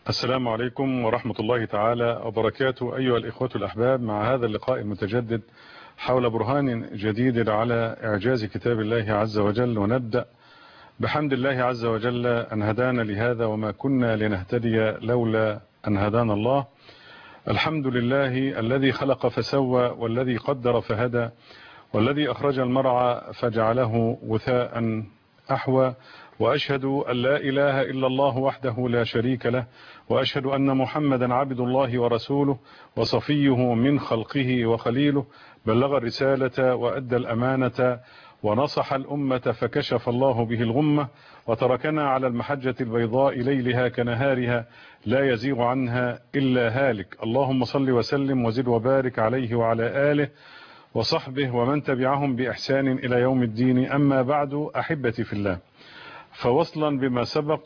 السلام عليكم ورحمة الله تعالى وبركاته أيها الإخوة الأحباب مع هذا اللقاء المتجدد حول برهان جديد على إعجاز كتاب الله عز وجل ونبدأ بحمد الله عز وجل أن هدانا لهذا وما كنا لنهتدي لولا أن هدانا الله الحمد لله الذي خلق فسوى والذي قدر فهدى والذي أخرج المرعى فجعله وثاء أحوى وأشهد أن لا إله إلا الله وحده لا شريك له وأشهد أن محمدا عبد الله ورسوله وصفيه من خلقه وخليله بلغ الرسالة وأدى الأمانة ونصح الأمة فكشف الله به الغمة وتركنا على المحجة البيضاء ليلها كنهارها لا يزيغ عنها إلا هالك اللهم صل وسلم وزد وبارك عليه وعلى آله وصحبه ومن تبعهم بإحسان إلى يوم الدين أما بعد أحبتي في الله فوصلا بما سبق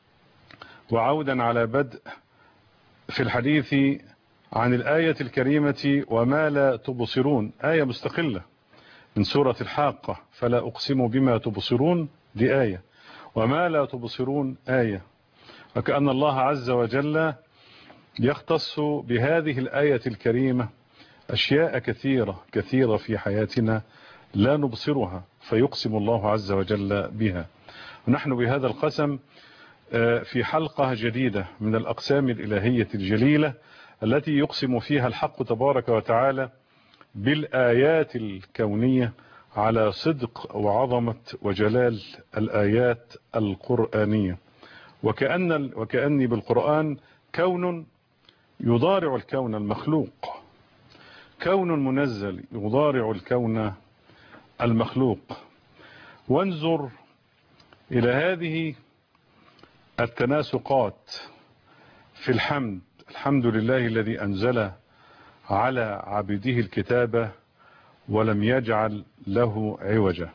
وعودا على بدء في الحديث عن الآية الكريمة وما لا تبصرون آية مستقلة من سورة الحاقة فلا أقسم بما تبصرون دي آية وما لا تبصرون آية وكأن الله عز وجل يختص بهذه الآية الكريمة أشياء كثيرة كثيرة في حياتنا لا نبصرها فيقسم الله عز وجل بها ونحن بهذا القسم في حلقة جديدة من الأقسام الإلهية الجليلة التي يقسم فيها الحق تبارك وتعالى بالآيات الكونية على صدق وعظمة وجلال الآيات القرآنية وكأن وكأني بالقرآن كون يضارع الكون المخلوق كون منزل يضارع الكون المخلوق وانظر إلى هذه التناسقات في الحمد الحمد لله الذي أنزل على عبده الكتاب ولم يجعل له عوجا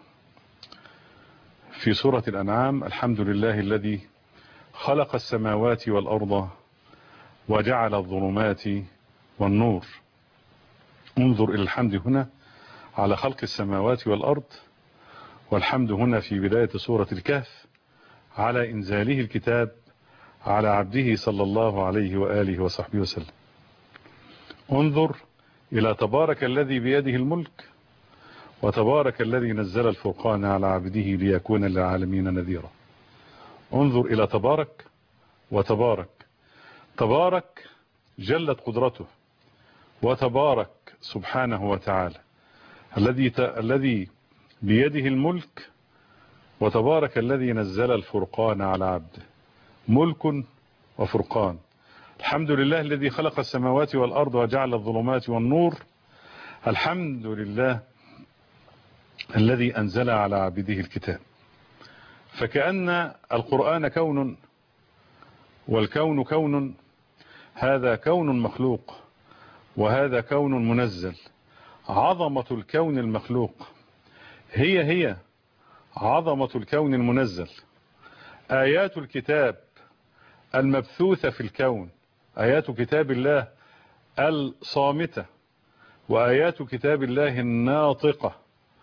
في سورة الأنعام الحمد لله الذي خلق السماوات والأرض وجعل الظلمات والنور انظر إلى الحمد هنا على خلق السماوات والأرض والحمد هنا في بداية سورة الكهف على إنزاله الكتاب على عبده صلى الله عليه وآله وصحبه وسلم انظر إلى تبارك الذي بيده الملك وتبارك الذي نزل الفرقان على عبده ليكون للعالمين نذيرا انظر إلى تبارك وتبارك تبارك جلت قدرته وتبارك سبحانه وتعالى الذي ت... الذي بيده الملك وتبارك الذي نزل الفرقان على عبده ملك وفرقان الحمد لله الذي خلق السماوات والأرض وجعل الظلمات والنور الحمد لله الذي أنزل على عبده الكتاب فكأن القرآن كون والكون كون هذا كون مخلوق وهذا كون منزل عظمة الكون المخلوق هي هي عظمة الكون المنزل آيات الكتاب المبثوثة في الكون آيات كتاب الله الصامتة وآيات كتاب الله الناطقة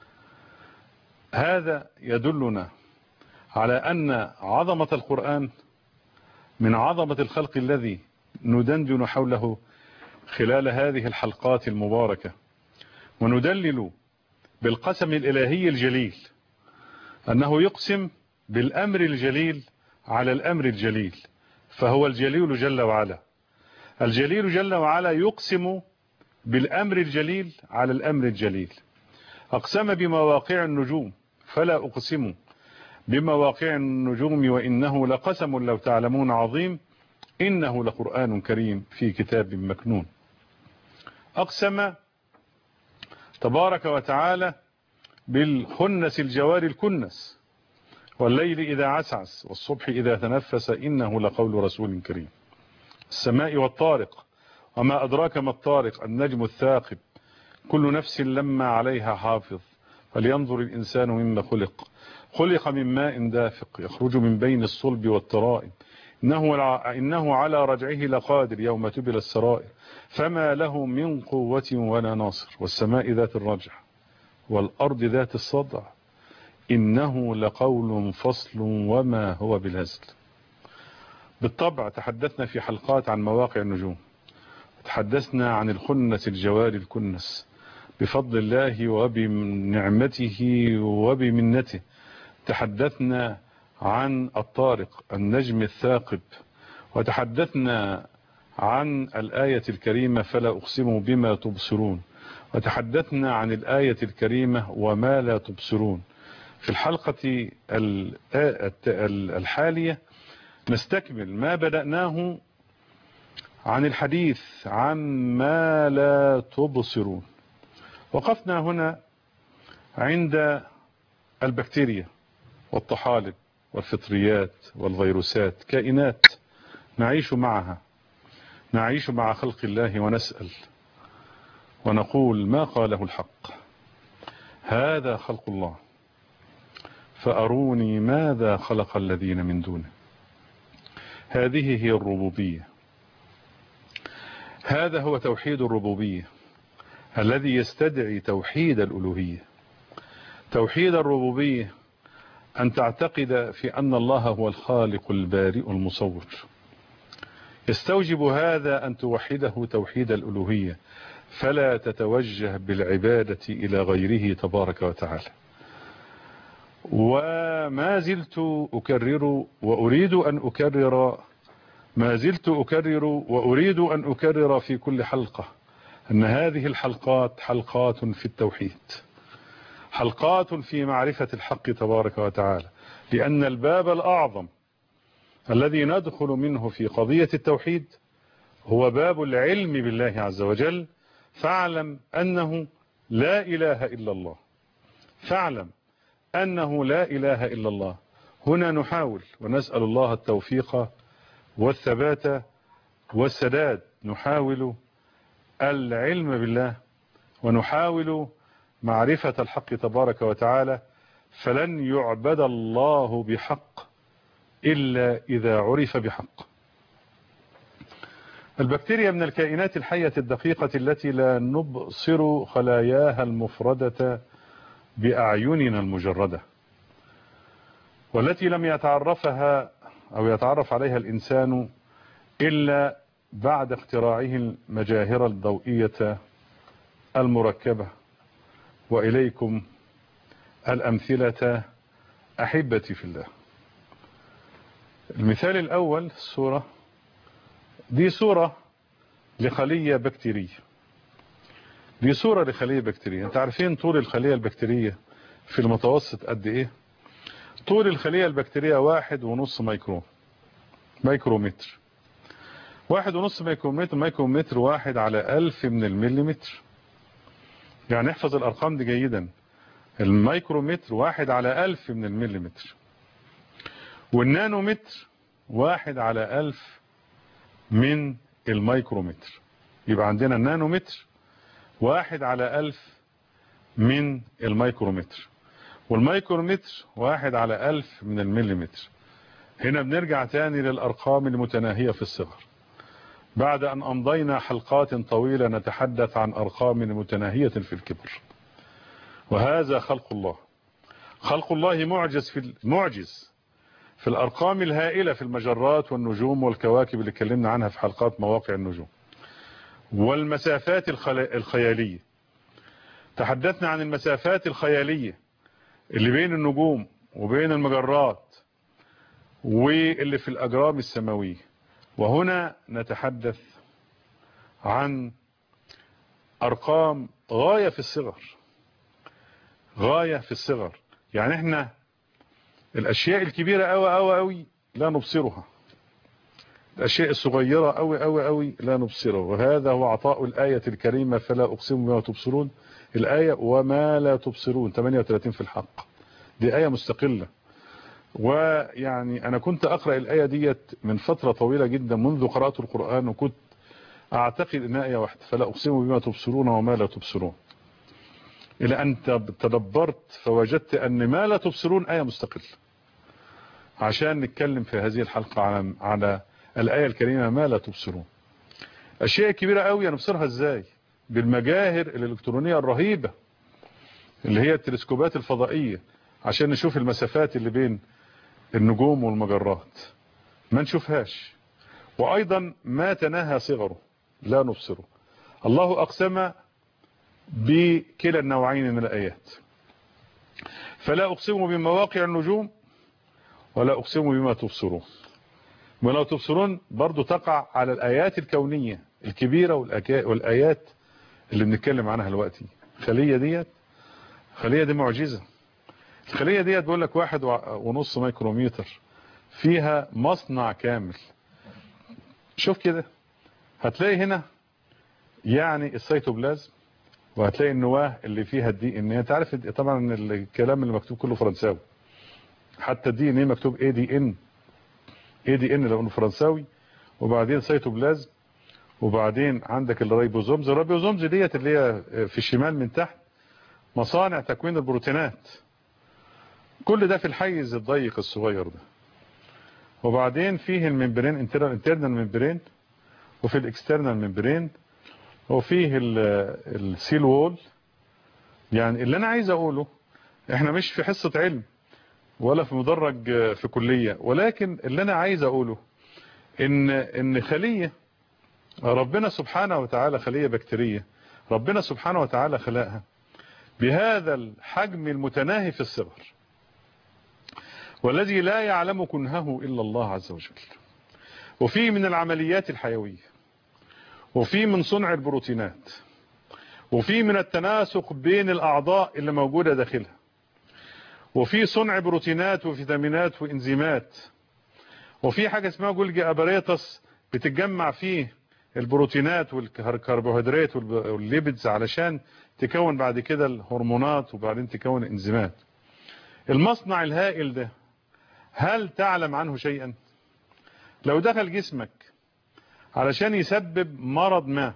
هذا يدلنا على أن عظمة القرآن من عظمة الخلق الذي ندندن حوله خلال هذه الحلقات المباركة وندلل بالقسم الإلهي الجليل أنه يقسم بالأمر الجليل على الأمر الجليل فهو الجليل جل وعلا الجليل جل وعلا يقسم بالأمر الجليل على الأمر الجليل أقسم بمواقع النجوم فلا أقسم بمواقع النجوم وإنه لقسم لو تعلمون عظيم إنه لقرآن كريم في كتاب مكنون أقسم تبارك وتعالى بالخنس الجوار الكنس والليل إذا عسعس والصبح إذا تنفس إنه لقول رسول كريم السماء والطارق وما أدراك ما الطارق النجم الثاقب كل نفس لما عليها حافظ فلينظر الإنسان مما خلق خلق من ماء دافق يخرج من بين الصلب والترائب إنه, إنه على رجعه لقادر يوم تبل السرائر فما له من قوة ولا ناصر والسماء ذات الرجع والأرض ذات الصدع إنه لقول فصل وما هو بالهزل بالطبع تحدثنا في حلقات عن مواقع النجوم تحدثنا عن الخنس الجوار الكنس بفضل الله وبنعمته وبمنته تحدثنا عن الطارق النجم الثاقب وتحدثنا عن الآية الكريمة فلا أقسم بما تبصرون وتحدثنا عن الآية الكريمة وما لا تبصرون في الحلقة الحالية نستكمل ما بدأناه عن الحديث عن ما لا تبصرون وقفنا هنا عند البكتيريا والطحالب والفطريات والفيروسات كائنات نعيش معها نعيش مع خلق الله ونسأل ونقول ما قاله الحق هذا خلق الله فأروني ماذا خلق الذين من دونه هذه هي الربوبية هذا هو توحيد الربوبية الذي يستدعي توحيد الألوهية توحيد الربوبية أن تعتقد في أن الله هو الخالق البارئ المصور يستوجب هذا أن توحده توحيد الألوهية فلا تتوجه بالعبادة إلى غيره تبارك وتعالى وما زلت أكرر وأريد أن أكرر ما زلت أكرر وأريد أن أكرر في كل حلقة أن هذه الحلقات حلقات في التوحيد حلقات في معرفة الحق تبارك وتعالى لأن الباب الأعظم الذي ندخل منه في قضية التوحيد هو باب العلم بالله عز وجل فاعلم أنه لا إله إلا الله فاعلم أنه لا إله إلا الله هنا نحاول ونسأل الله التوفيق والثبات والسداد نحاول العلم بالله ونحاول معرفة الحق تبارك وتعالى فلن يعبد الله بحق إلا إذا عرف بحق البكتيريا من الكائنات الحية الدقيقة التي لا نبصر خلاياها المفردة بأعيننا المجردة والتي لم يتعرفها أو يتعرف عليها الإنسان إلا بعد اختراعه المجاهر الضوئية المركبة وإليكم الأمثلة أحبتي في الله المثال الأول الصورة دي صورة لخلية بكتيرية دي صورة لخلية بكتيرية انت عارفين طول الخلية البكتيرية في المتوسط قد ايه طول الخلية البكتيرية واحد ونص مايكرو مايكرومتر واحد ونص مايكرومتر مايكرومتر واحد على ألف من المليمتر يعني احفظ الأرقام دي جيدا المايكرومتر واحد على ألف من المليمتر والنانومتر واحد على ألف من المايكرومتر يبقى عندنا النانومتر واحد على ألف من المايكرومتر والمايكرومتر واحد على ألف من المليمتر هنا بنرجع تاني للأرقام المتناهية في الصغر بعد أن أمضينا حلقات طويلة نتحدث عن أرقام متناهية في الكبر وهذا خلق الله خلق الله معجز في معجز في الأرقام الهائلة في المجرات والنجوم والكواكب اللي اتكلمنا عنها في حلقات مواقع النجوم والمسافات الخيالية تحدثنا عن المسافات الخيالية اللي بين النجوم وبين المجرات واللي في الأجرام السماوية وهنا نتحدث عن أرقام غاية في الصغر غاية في الصغر يعني احنا الأشياء الكبيرة أوي أوي أوي لا نبصرها الأشياء الصغيرة أوي أوي أوي لا نبصرها وهذا هو عطاء الآية الكريمة فلا أقسم بما تبصرون الآية وما لا تبصرون 38 في الحق دي آية مستقلة ويعني أنا كنت أقرأ الآية ديت من فترة طويلة جدا منذ قرأت القرآن وكنت أعتقد إنها آية واحدة فلا أقسم بما تبصرون وما لا تبصرون إلى أن تدبرت فوجدت أن ما لا تبصرون آية مستقلة عشان نتكلم في هذه الحلقة على, على الآية الكريمة ما لا تبصرون أشياء كبيرة قوي نبصرها إزاي بالمجاهر الإلكترونية الرهيبة اللي هي التلسكوبات الفضائية عشان نشوف المسافات اللي بين النجوم والمجرات ما نشوفهاش وأيضا ما تناهى صغره لا نبصره الله أقسم بكلا النوعين من الآيات فلا أقسم بمواقع النجوم ولا أقسم بما تبصرون ولا تبصرون برضو تقع على الآيات الكونية الكبيرة والآيات اللي بنتكلم عنها دلوقتي الخلية ديت الخلية دي معجزة الخلية ديت بقول لك واحد ونص ميكرومتر فيها مصنع كامل شوف كده هتلاقي هنا يعني السيتوبلازم وهتلاقي النواه اللي فيها الدي ان انت عارف طبعا الكلام اللي مكتوب كله فرنساوي حتى الدي ان ايه مكتوب اي دي ان اي دي ان لو انه فرنساوي وبعدين سيتوبلازم وبعدين عندك الريبوزومز الريبوزومز ديت اللي هي في الشمال من تحت مصانع تكوين البروتينات كل ده في الحيز الضيق الصغير ده وبعدين فيه الممبرين انترنال ممبرين وفي الاكسترنال ممبرين وفيه السيل وول يعني اللي انا عايز اقوله احنا مش في حصة علم ولا في مدرج في كلية ولكن اللي انا عايز اقوله ان ان خلية ربنا سبحانه وتعالى خلية بكتيرية ربنا سبحانه وتعالى خلقها بهذا الحجم المتناهي في الصغر والذي لا يعلم كنهه إلا الله عز وجل وفيه من العمليات الحيوية وفيه من صنع البروتينات وفيه من التناسق بين الأعضاء اللي موجودة داخلها وفيه صنع بروتينات وفيتامينات وإنزيمات وفي حاجة اسمها جولجي أباريتس بتتجمع فيه البروتينات والكربوهيدرات والليبيدز علشان تكون بعد كده الهرمونات وبعدين تكون الانزيمات المصنع الهائل ده هل تعلم عنه شيئا لو دخل جسمك علشان يسبب مرض ما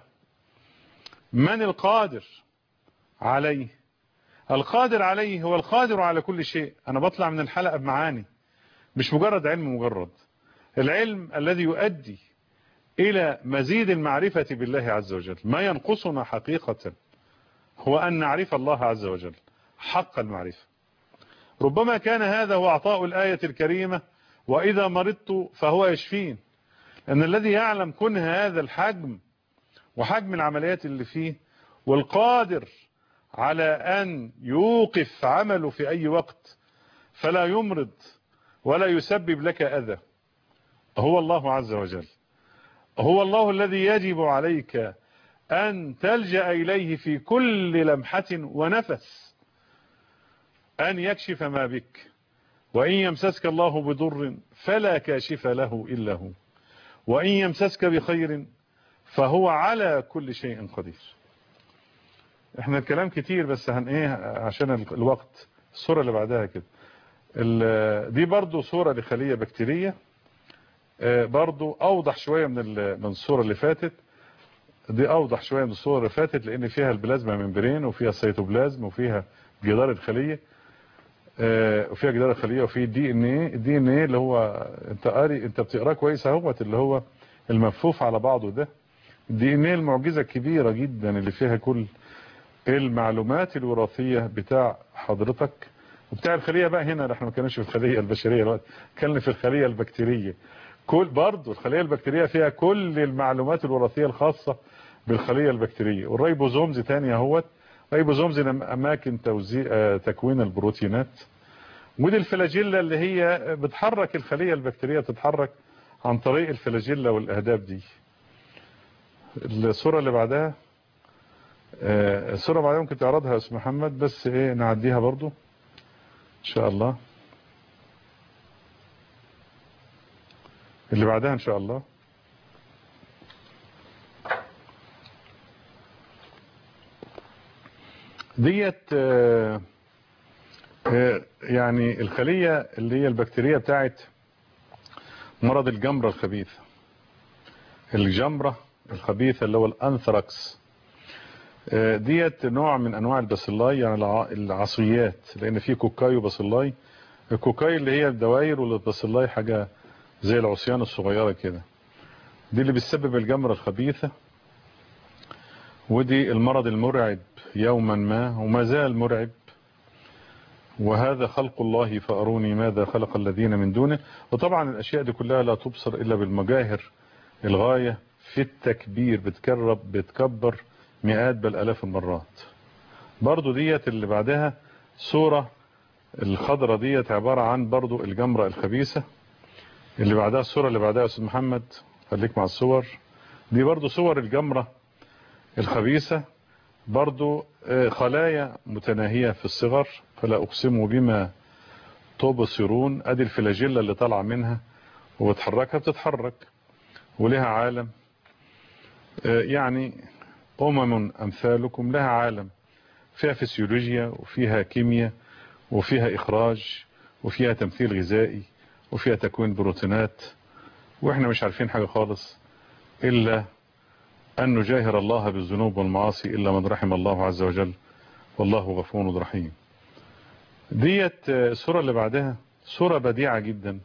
من القادر عليه القادر عليه هو القادر على كل شيء انا بطلع من الحلقة بمعاني مش مجرد علم مجرد العلم الذي يؤدي إلى مزيد المعرفة بالله عز وجل ما ينقصنا حقيقة هو أن نعرف الله عز وجل حق المعرفة ربما كان هذا هو عطاء الآية الكريمة وإذا مرضت فهو يشفين أن الذي يعلم كن هذا الحجم وحجم العمليات اللي فيه والقادر على أن يوقف عمله في أي وقت فلا يمرض ولا يسبب لك أذى هو الله عز وجل هو الله الذي يجب عليك أن تلجأ إليه في كل لمحة ونفس أن يكشف ما بك وإن يمسسك الله بضر فلا كاشف له إلا هو وإن يمسسك بخير فهو على كل شيء قدير احنا الكلام كتير بس هن ايه عشان الوقت الصورة اللي بعدها كده دي برضو صورة لخلية بكتيرية برضو اوضح شوية من من الصورة اللي فاتت دي اوضح شوية من الصورة اللي فاتت لان فيها البلازما ممبرين وفيها السيتوبلازم وفيها جدار الخلية وفيها جدار الخلية وفي الدي ان ايه الدي ان ايه اللي هو انت قاري انت بتقراه كويس اهوت اللي هو الملفوف على بعضه ده الدي ان ايه المعجزة الكبيرة جدا اللي فيها كل المعلومات الوراثية بتاع حضرتك وبتاع الخلية بقى هنا احنا ما كناش في الخلية البشرية دلوقتي كنا في الخلية البكتيرية كل برضه الخلية البكتيرية فيها كل المعلومات الوراثية الخاصة بالخلية البكتيرية والريبوزومز تاني اهوت ريبوزومز اماكن توزيع تكوين البروتينات ودي الفلاجيلا اللي هي بتحرك الخلية البكتيرية تتحرك عن طريق الفلاجيلا والاهداب دي الصورة اللي بعدها الصورة بعدها ممكن تعرضها يا استاذ محمد بس ايه نعديها برضو ان شاء الله اللي بعدها ان شاء الله ديت يعني الخلية اللي هي البكتيرية بتاعت مرض الجمرة الخبيثة الجمرة الخبيثة اللي هو الانثراكس ديت نوع من انواع الباسيلاي يعني العصيات لان في كوكاي وباسيلاي الكوكاي اللي هي الدوائر والباسيلاي حاجة زي العصيان الصغيرة كده دي اللي بتسبب الجمرة الخبيثة ودي المرض المرعب يوما ما وما زال مرعب وهذا خلق الله فأروني ماذا خلق الذين من دونه وطبعا الأشياء دي كلها لا تبصر إلا بالمجاهر الغاية في التكبير بتكرب بتكبر مئات بل ألاف المرات برضو ديت اللي بعدها صورة الخضرة ديت عبارة عن برضو الجمرة الخبيثة اللي بعدها الصورة اللي بعدها يا أستاذ محمد خليك مع الصور دي برضو صور الجمرة الخبيثة برضو خلايا متناهية في الصغر فلا أقسم بما تبصرون أدي الفلاجيلا اللي طالعة منها وبتحركها بتتحرك ولها عالم يعني أمم أمثالكم لها عالم فيها فسيولوجيا وفيها كيمياء وفيها إخراج وفيها تمثيل غذائي وفيها تكوين بروتينات وإحنا مش عارفين حاجة خالص إلا أن نجاهر الله بالذنوب والمعاصي إلا من رحم الله عز وجل والله غفور رحيم ديت الصورة اللي بعدها صورة بديعة جدا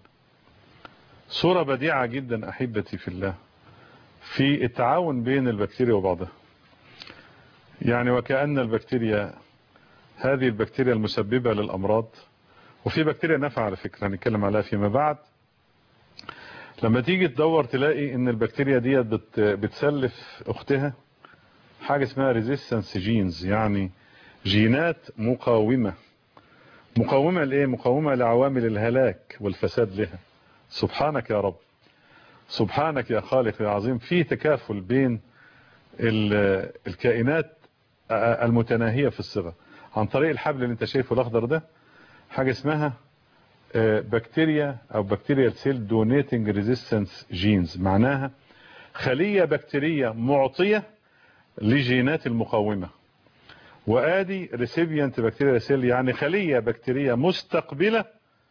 صورة بديعة جدا أحبتي في الله في التعاون بين البكتيريا وبعضها يعني وكأن البكتيريا هذه البكتيريا المسببة للأمراض وفي بكتيريا نافعة على فكرة هنتكلم عليها فيما بعد لما تيجي تدور تلاقي ان البكتيريا ديت بت بتسلف اختها حاجة اسمها ريزيستنس جينز يعني جينات مقاومة مقاومة لايه مقاومة لعوامل الهلاك والفساد لها سبحانك يا رب سبحانك يا خالق يا عظيم في تكافل بين الكائنات المتناهية في الصغر عن طريق الحبل اللي انت شايفه الاخضر ده حاجة اسمها بكتيريا او بكتيريا سيل دونيتنج ريزيستنس جينز معناها خلية بكتيرية معطية لجينات المقاومة وادي ريسيبيانت بكتيريا سيل يعني خلية بكتيرية مستقبلة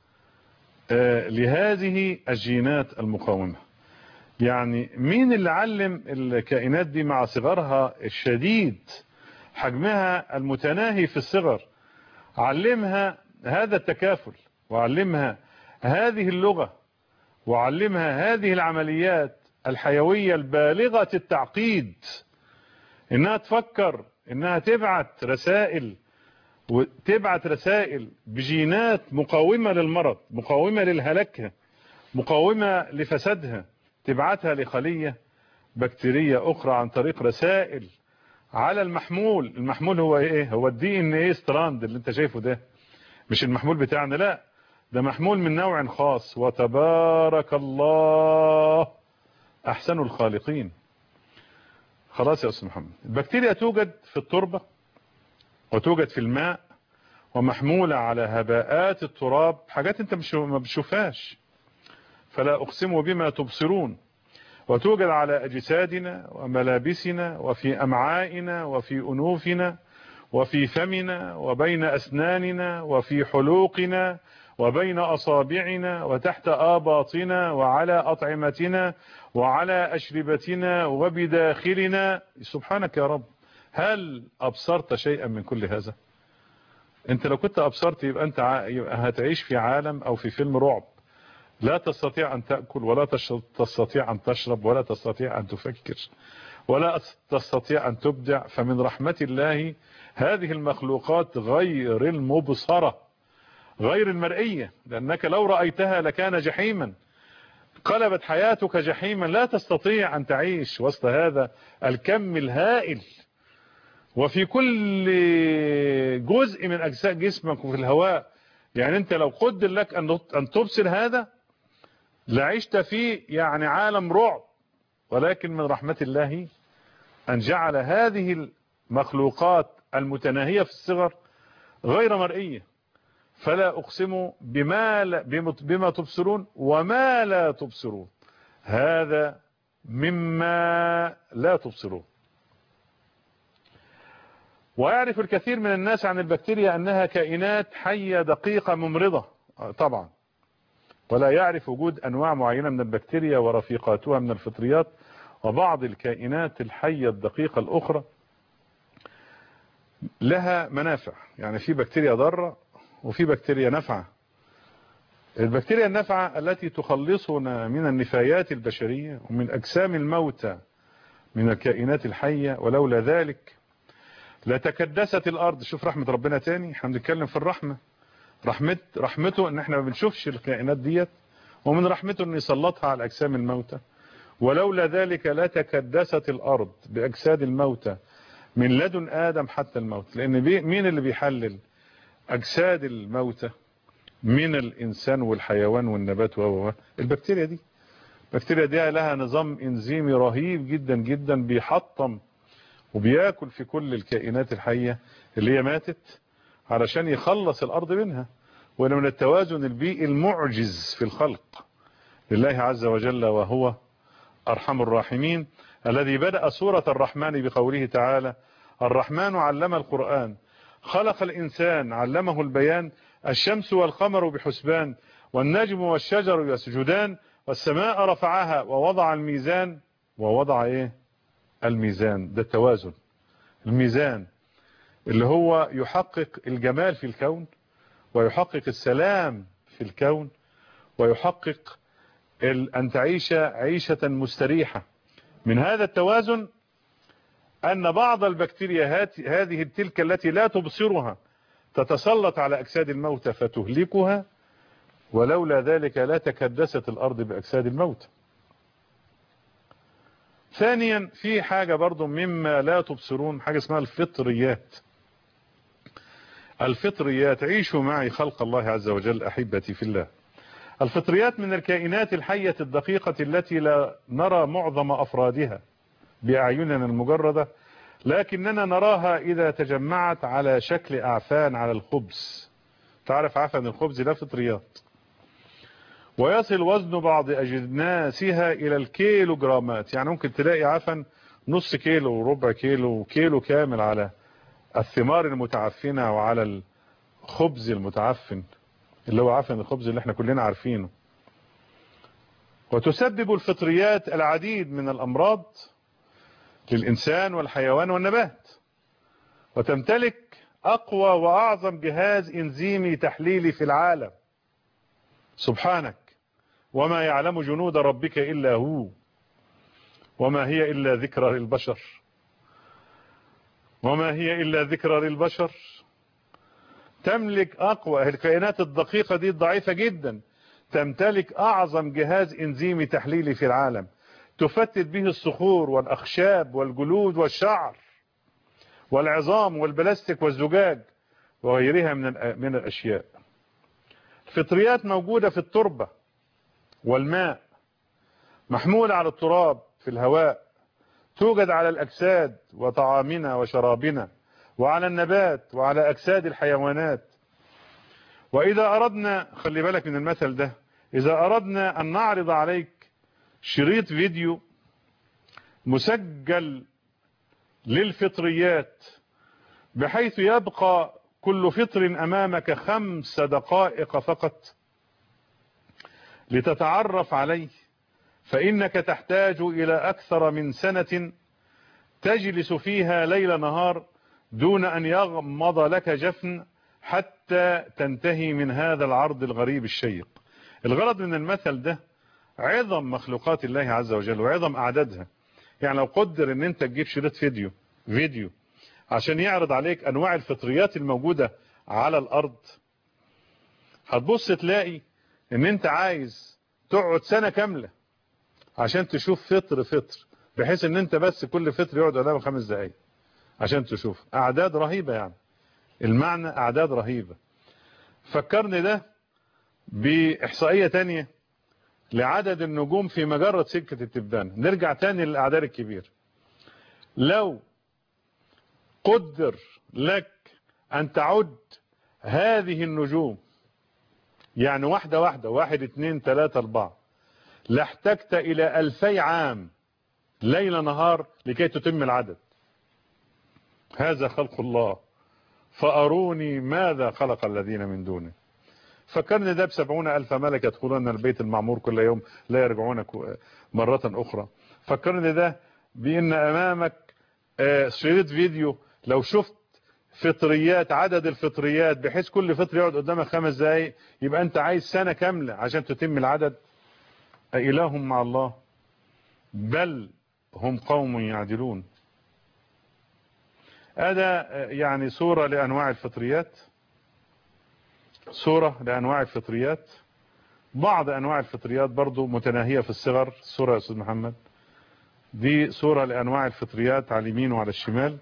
لهذه الجينات المقاومة يعني مين اللي علم الكائنات دي مع صغرها الشديد حجمها المتناهي في الصغر علمها هذا التكافل وعلمها هذه اللغة وعلمها هذه العمليات الحيوية البالغة التعقيد انها تفكر انها تبعت رسائل وتبعت رسائل بجينات مقاومة للمرض مقاومة للهلاكها مقاومة لفسادها تبعتها لخلية بكتيرية اخرى عن طريق رسائل على المحمول المحمول هو ايه هو الدي ان ايه ستراند اللي انت شايفه ده مش المحمول بتاعنا لا ده محمول من نوع خاص وتبارك الله احسن الخالقين خلاص يا استاذ محمد البكتيريا توجد في التربة وتوجد في الماء ومحمولة على هباءات التراب حاجات انت مش ما بتشوفهاش فلا اقسم بما تبصرون وتوجد على اجسادنا وملابسنا وفي امعائنا وفي انوفنا وفي فمنا وبين اسناننا وفي حلوقنا وبين أصابعنا وتحت آباطنا وعلى أطعمتنا وعلى أشربتنا وبداخلنا سبحانك يا رب هل أبصرت شيئا من كل هذا انت لو كنت أبصرت يبقى أنت هتعيش في عالم أو في فيلم رعب لا تستطيع أن تأكل ولا تستطيع أن تشرب ولا تستطيع أن تفكر ولا تستطيع أن تبدع فمن رحمة الله هذه المخلوقات غير المبصرة غير المرئية لأنك لو رأيتها لكان جحيما قلبت حياتك جحيما لا تستطيع أن تعيش وسط هذا الكم الهائل وفي كل جزء من أجزاء جسمك وفي الهواء يعني أنت لو قدر لك أن تبصر هذا لعشت في يعني عالم رعب ولكن من رحمة الله أن جعل هذه المخلوقات المتناهية في الصغر غير مرئية فلا أقسم بما, لا بما تبصرون وما لا تبصرون هذا مما لا تبصرون ويعرف الكثير من الناس عن البكتيريا أنها كائنات حية دقيقة ممرضة طبعا ولا يعرف وجود أنواع معينة من البكتيريا ورفيقاتها من الفطريات وبعض الكائنات الحية الدقيقة الأخرى لها منافع يعني في بكتيريا ضارة وفي بكتيريا نافعة البكتيريا النافعة التي تخلصنا من النفايات البشرية ومن أجسام الموتى من الكائنات الحية ولولا ذلك لتكدست الأرض شوف رحمة ربنا تاني احنا بنتكلم في الرحمة رحمت رحمته ان احنا ما بنشوفش الكائنات ديت ومن رحمته ان يسلطها على اجسام الموتى ولولا ذلك لتكدست الارض باجساد الموتى من لدن ادم حتى الموت لان بي مين اللي بيحلل اجساد الموتى من الانسان والحيوان والنبات و البكتيريا دي البكتيريا دي لها نظام انزيمي رهيب جدا جدا بيحطم وبياكل في كل الكائنات الحية اللي هي ماتت علشان يخلص الارض منها وانه من التوازن البيئي المعجز في الخلق لله عز وجل وهو ارحم الراحمين الذي بدأ سورة الرحمن بقوله تعالى الرحمن علم القرآن خلق الإنسان علمه البيان الشمس والقمر بحسبان والنجم والشجر يسجدان والسماء رفعها ووضع الميزان ووضع ايه الميزان ده التوازن الميزان اللي هو يحقق الجمال في الكون ويحقق السلام في الكون ويحقق أن تعيش عيشة مستريحة من هذا التوازن أن بعض البكتيريا هذه تلك التي لا تبصرها تتسلط على أجساد الموتى فتهلكها ولولا ذلك لا تكدست الأرض بأجساد الموتى ثانيا في حاجة برضو مما لا تبصرون حاجة اسمها الفطريات الفطريات عيشوا معي خلق الله عز وجل أحبتي في الله الفطريات من الكائنات الحية الدقيقة التي لا نرى معظم أفرادها بأعيننا المجردة لكننا نراها إذا تجمعت على شكل أعفان على الخبز تعرف عفن الخبز لا فطريات ويصل وزن بعض أجناسها إلى الكيلو جرامات يعني ممكن تلاقي عفن نص كيلو وربع كيلو وكيلو كامل على الثمار المتعفنة وعلى الخبز المتعفن اللي هو عفن الخبز اللي احنا كلنا عارفينه وتسبب الفطريات العديد من الأمراض للإنسان والحيوان والنبات وتمتلك أقوى وأعظم جهاز إنزيمي تحليلي في العالم سبحانك وما يعلم جنود ربك إلا هو وما هي إلا ذكرى للبشر وما هي إلا ذكرى للبشر تملك أقوى الكائنات الدقيقة دي الضعيفة جدا تمتلك أعظم جهاز إنزيمي تحليلي في العالم تفتت به الصخور والأخشاب والجلود والشعر والعظام والبلاستيك والزجاج وغيرها من من الأشياء الفطريات موجودة في التربة والماء محمولة على التراب في الهواء توجد على الأجساد وطعامنا وشرابنا وعلى النبات وعلى أجساد الحيوانات وإذا أردنا خلي بالك من المثل ده إذا أردنا أن نعرض عليك شريط فيديو مسجل للفطريات بحيث يبقى كل فطر أمامك خمس دقائق فقط لتتعرف عليه فإنك تحتاج إلى أكثر من سنة تجلس فيها ليل نهار دون أن يغمض لك جفن حتى تنتهي من هذا العرض الغريب الشيق الغرض من المثل ده عظم مخلوقات الله عز وجل وعظم أعدادها يعني لو قدر ان انت تجيب شريط فيديو فيديو عشان يعرض عليك انواع الفطريات الموجودة على الارض هتبص تلاقي ان انت عايز تقعد سنة كاملة عشان تشوف فطر فطر بحيث ان انت بس كل فطر يقعد قدامك خمس دقايق عشان تشوف اعداد رهيبة يعني المعنى اعداد رهيبة فكرني ده باحصائية تانية لعدد النجوم في مجرة سكة التبانة نرجع تاني للأعداد الكبير لو قدر لك أن تعد هذه النجوم يعني واحدة واحدة واحد اتنين تلاتة اربعة لاحتجت إلى ألفي عام ليل نهار لكي تتم العدد هذا خلق الله فأروني ماذا خلق الذين من دونه فكرني ده بسبعون ألف ملك يدخلون البيت المعمور كل يوم لا يرجعون مرة أخرى فكرني ده بأن أمامك شريط فيديو لو شفت فطريات عدد الفطريات بحيث كل فطر يقعد قدامك خمس دقايق يبقى أنت عايز سنة كاملة عشان تتم العدد أإله مع الله بل هم قوم يعدلون هذا يعني صورة لأنواع الفطريات صورة لأنواع الفطريات بعض أنواع الفطريات برضو متناهية في الصغر صورة يا أستاذ محمد دي صورة لأنواع الفطريات على اليمين وعلى الشمال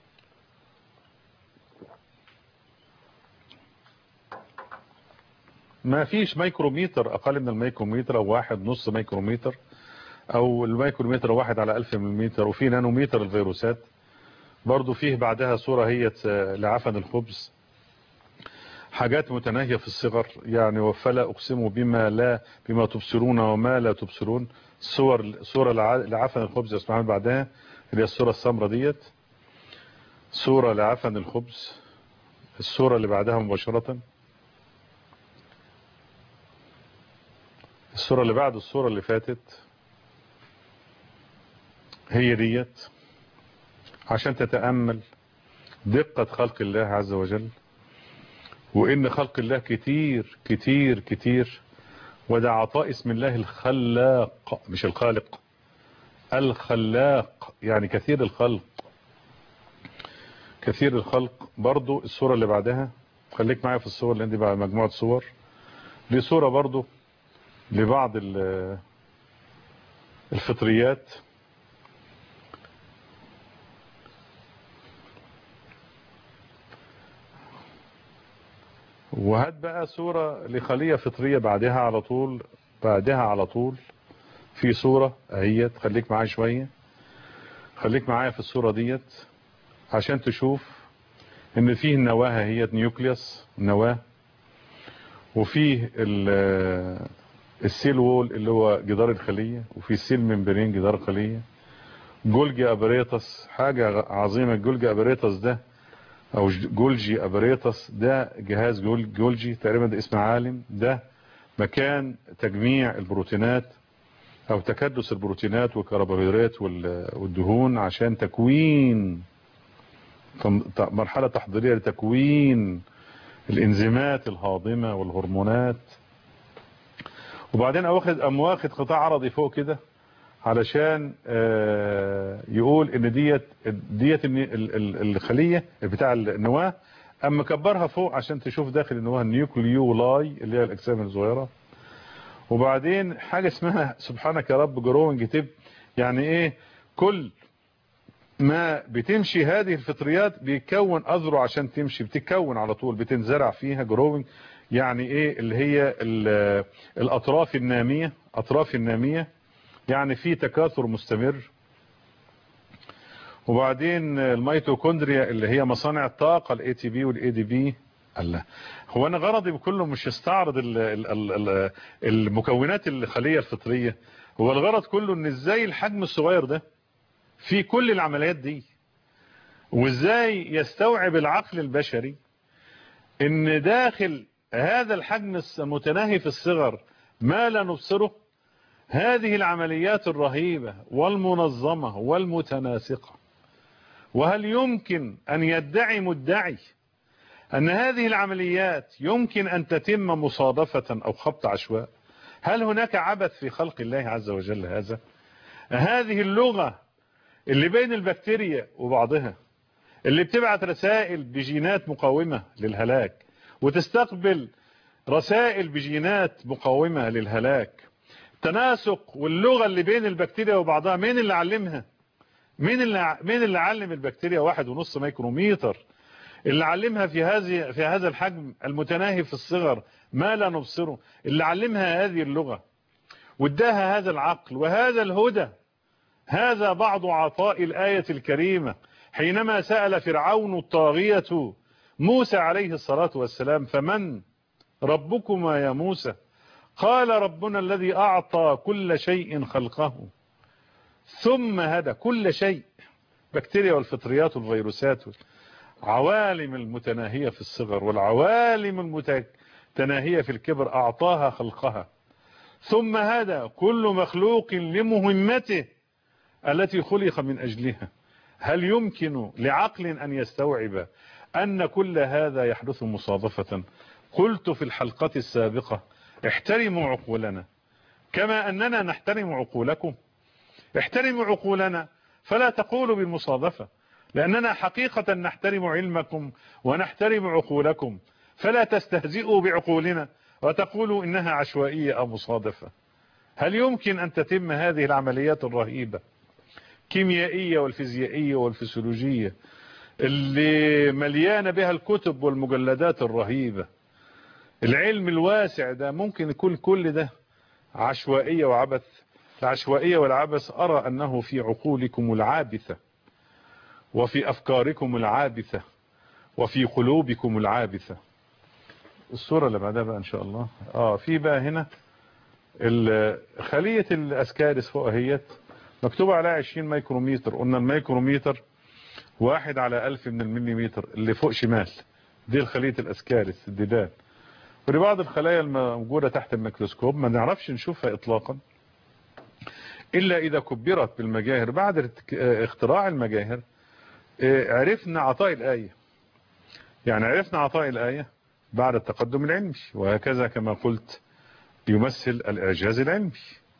ما فيش مايكروميتر أقل من الميكروميتر أو واحد نص مايكروميتر أو الميكروميتر واحد على ألف مليمتر وفي نانوميتر الفيروسات برضو فيه بعدها صورة هي لعفن الخبز حاجات متناهية في الصغر يعني وفلا أقسم بما لا بما تبصرون وما لا تبصرون صور صورة لعفن الخبز اسمها بعدها اللي هي الصورة السمراء ديت صورة لعفن الخبز الصورة اللي بعدها مباشرة الصورة اللي بعد الصورة اللي فاتت هي ديت عشان تتأمل دقة خلق الله عز وجل وإن خلق الله كتير كتير كتير وده عطاء اسم الله الخلاق مش الخالق الخلاق يعني كثير الخلق كثير الخلق برضو الصورة اللي بعدها خليك معايا في الصور اللي عندي بقى مجموعة صور دي صورة برضو لبعض الفطريات وهات بقى صورة لخلية فطرية بعدها على طول بعدها على طول في صورة اهيت خليك معايا شوية خليك معايا في الصورة ديت عشان تشوف ان فيه النواة هي نيوكليوس نواة وفيه السيل وول اللي هو جدار الخلية وفي السيل ممبرين جدار الخلية جولجي ابريتس حاجة عظيمة جولجي ابريتس ده او جولجي ابريتس ده جهاز جول جولجي تقريبا ده اسم عالم ده مكان تجميع البروتينات او تكدس البروتينات والكربوهيدرات والدهون عشان تكوين مرحلة تحضيرية لتكوين الانزيمات الهاضمة والهرمونات وبعدين واخد ام واخد قطاع عرضي فوق كده علشان يقول ان ديت ديت الخليه بتاع النواه اما كبرها فوق عشان تشوف داخل النواه النيوكليولاي اللي هي الاجسام الصغيره وبعدين حاجه اسمها سبحانك يا رب جروينج تب يعني ايه كل ما بتمشي هذه الفطريات بيكون اذرع عشان تمشي بتتكون على طول بتنزرع فيها جروينج يعني ايه اللي هي الاطراف الناميه اطراف الناميه يعني في تكاثر مستمر وبعدين الميتوكوندريا اللي هي مصانع الطاقة الاي تي بي والاي دي بي الله هو انا غرضي بكله مش استعرض ال ال ال المكونات الخلية الفطرية هو الغرض كله ان ازاي الحجم الصغير ده في كل العمليات دي وازاي يستوعب العقل البشري ان داخل هذا الحجم المتناهي في الصغر ما لا نبصره هذه العمليات الرهيبة والمنظمة والمتناسقة وهل يمكن أن يدعي مدعي أن هذه العمليات يمكن أن تتم مصادفة أو خبط عشواء هل هناك عبث في خلق الله عز وجل هذا هذه اللغة اللي بين البكتيريا وبعضها اللي بتبعت رسائل بجينات مقاومة للهلاك وتستقبل رسائل بجينات مقاومة للهلاك تناسق واللغة اللي بين البكتيريا وبعضها مين اللي علمها مين اللي مين اللي علم البكتيريا واحد ونص ميكروميتر اللي علمها في هذه في هذا الحجم المتناهي في الصغر ما لا نبصره اللي علمها هذه اللغة واداها هذا العقل وهذا الهدى هذا بعض عطاء الآية الكريمة حينما سأل فرعون الطاغية موسى عليه الصلاة والسلام فمن ربكما يا موسى قال ربنا الذي أعطى كل شيء خلقه ثم هدى كل شيء بكتيريا والفطريات والفيروسات عوالم المتناهية في الصغر والعوالم المتناهية في الكبر أعطاها خلقها ثم هدى كل مخلوق لمهمته التي خلق من أجلها هل يمكن لعقل أن يستوعب أن كل هذا يحدث مصادفة قلت في الحلقة السابقة احترموا عقولنا كما أننا نحترم عقولكم احترموا عقولنا فلا تقولوا بالمصادفة لأننا حقيقة نحترم علمكم ونحترم عقولكم فلا تستهزئوا بعقولنا وتقولوا إنها عشوائية أو مصادفة هل يمكن أن تتم هذه العمليات الرهيبة كيميائية والفيزيائية والفسيولوجية اللي مليانة بها الكتب والمجلدات الرهيبة العلم الواسع ده ممكن يكون كل ده عشوائية وعبث العشوائية والعبث أرى أنه في عقولكم العابثة وفي أفكاركم العابثة وفي قلوبكم العابثة الصورة اللي بعدها بقى إن شاء الله آه في بقى هنا خلية الأسكارس فوق اهيت مكتوب عليها 20 ميكرومتر قلنا الميكرومتر واحد على ألف من المليمتر اللي فوق شمال دي خلية الأسكارس الديدان ولبعض الخلايا الموجودة تحت الميكروسكوب ما نعرفش نشوفها إطلاقا إلا إذا كبرت بالمجاهر بعد اختراع المجاهر عرفنا عطاء الآية يعني عرفنا عطاء الآية بعد التقدم العلمي وهكذا كما قلت يمثل الإعجاز العلمي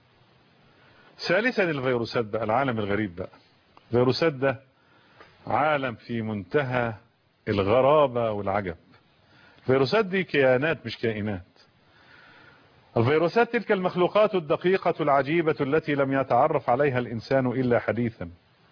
ثالثا الفيروسات بقى العالم الغريب بقى الفيروسات ده عالم في منتهى الغرابة والعجب الفيروسات دي كيانات مش كائنات الفيروسات تلك المخلوقات الدقيقة العجيبة التي لم يتعرف عليها الإنسان إلا حديثا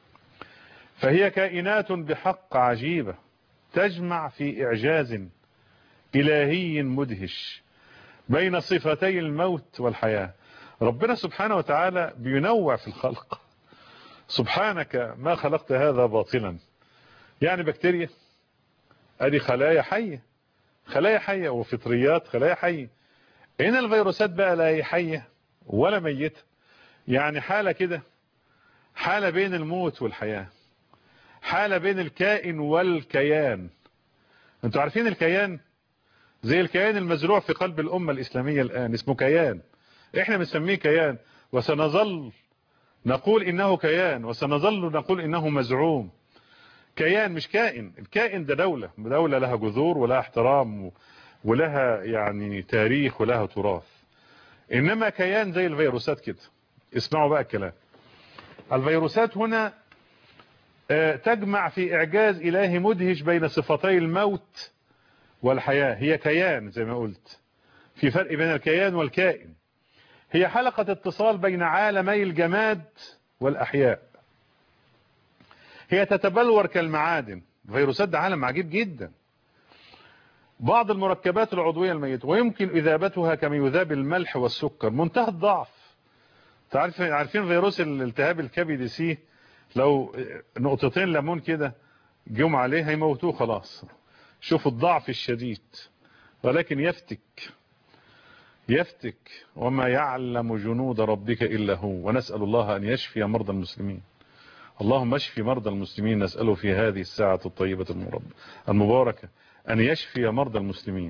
فهي كائنات بحق عجيبة تجمع في إعجاز إلهي مدهش بين صفتي الموت والحياة ربنا سبحانه وتعالى بينوع في الخلق سبحانك ما خلقت هذا باطلا يعني بكتيريا ادي خلايا حية خلايا حية وفطريات خلايا حية هنا الفيروسات بقى لا هي حية ولا ميتة يعني حالة كده حالة بين الموت والحياة حالة بين الكائن والكيان انتوا عارفين الكيان زي الكيان المزروع في قلب الأمة الإسلامية الآن اسمه كيان احنا بنسميه كيان وسنظل نقول إنه كيان وسنظل نقول إنه مزعوم كيان مش كائن الكائن ده دولة دولة لها جذور ولها احترام ولها يعني تاريخ ولها تراث إنما كيان زي الفيروسات كده اسمعوا بقى الكلام الفيروسات هنا تجمع في إعجاز إلهي مدهش بين صفتي الموت والحياة هي كيان زي ما قلت في فرق بين الكيان والكائن هي حلقة اتصال بين عالمي الجماد والأحياء هي تتبلور كالمعادن الفيروسات ده عالم عجيب جدا بعض المركبات العضوية الميتة ويمكن إذابتها كما يذاب الملح والسكر منتهى الضعف تعرف عارفين فيروس الالتهاب الكبدي سي لو نقطتين ليمون كده جم عليه هيموتوه خلاص شوفوا الضعف الشديد ولكن يفتك يفتك وما يعلم جنود ربك إلا هو ونسأل الله أن يشفي مرضى المسلمين اللهم اشفي مرضى المسلمين نسأله في هذه الساعة الطيبة المباركة أن يشفي مرضى المسلمين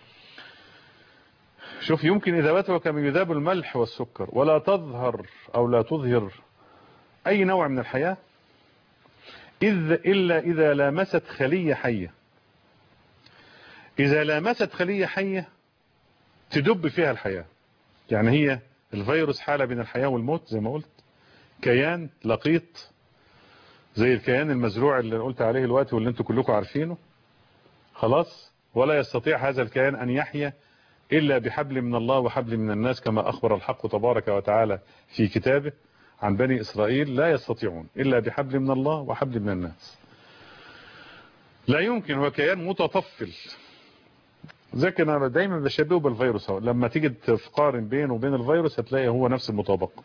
شوف يمكن إذابته كما يذاب الملح والسكر ولا تظهر أو لا تظهر أي نوع من الحياة إذ إلا إذا لامست خلية حية إذا لامست خلية حية تدب فيها الحياة يعني هي الفيروس حالة بين الحياة والموت زي ما قلت كيان لقيط زي الكيان المزروع اللي قلت عليه الوقت واللي انتم كلكم عارفينه خلاص ولا يستطيع هذا الكيان أن يحيا إلا بحبل من الله وحبل من الناس كما أخبر الحق تبارك وتعالى في كتابه عن بني إسرائيل لا يستطيعون إلا بحبل من الله وحبل من الناس لا يمكن هو كيان متطفل زي انا دايما بشبهه بالفيروس هو. لما تيجي تقارن بينه وبين الفيروس هتلاقي هو نفس المطابقة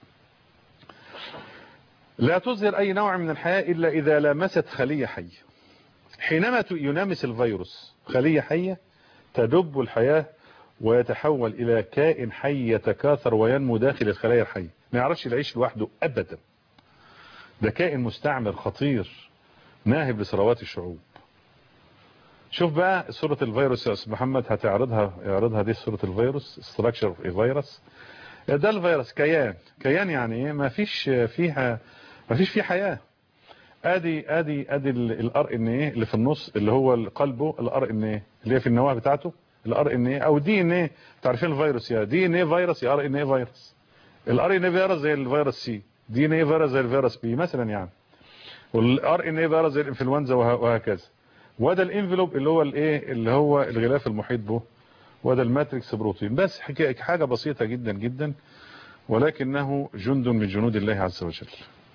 لا تظهر أي نوع من الحياة إلا إذا لامست خلية حية حينما ينامس الفيروس خلية حية تدب الحياة ويتحول إلى كائن حي يتكاثر وينمو داخل الخلايا الحية ما يعرفش يعيش لوحده أبدا ده كائن مستعمر خطير ناهب لثروات الشعوب شوف بقى صورة الفيروس يا أستاذ محمد هتعرضها يعرضها دي صورة الفيروس structure of a virus ده الفيروس كيان كيان يعني ايه ما فيش فيها ما فيش فيه حياة ادي ادي ادي الار ان ايه اللي في النص اللي هو قلبه الار ان ايه اللي هي في النواه بتاعته الار ان ايه او دي ان ايه تعرفين الفيروس يا دي ان ايه فيروس يا ار ان ايه فيروس الار ان ايه فيروس زي الفيروس سي دي ان ايه فيروس زي الفيروس بي مثلا يعني والار ان ايه فيروس زي الانفلونزا وهكذا وده الانفلوب اللي هو الايه اللي هو الغلاف المحيط به وده الماتريكس بروتين بس حاجة بسيطة جدا جدا ولكنه جند من جنود الله عز وجل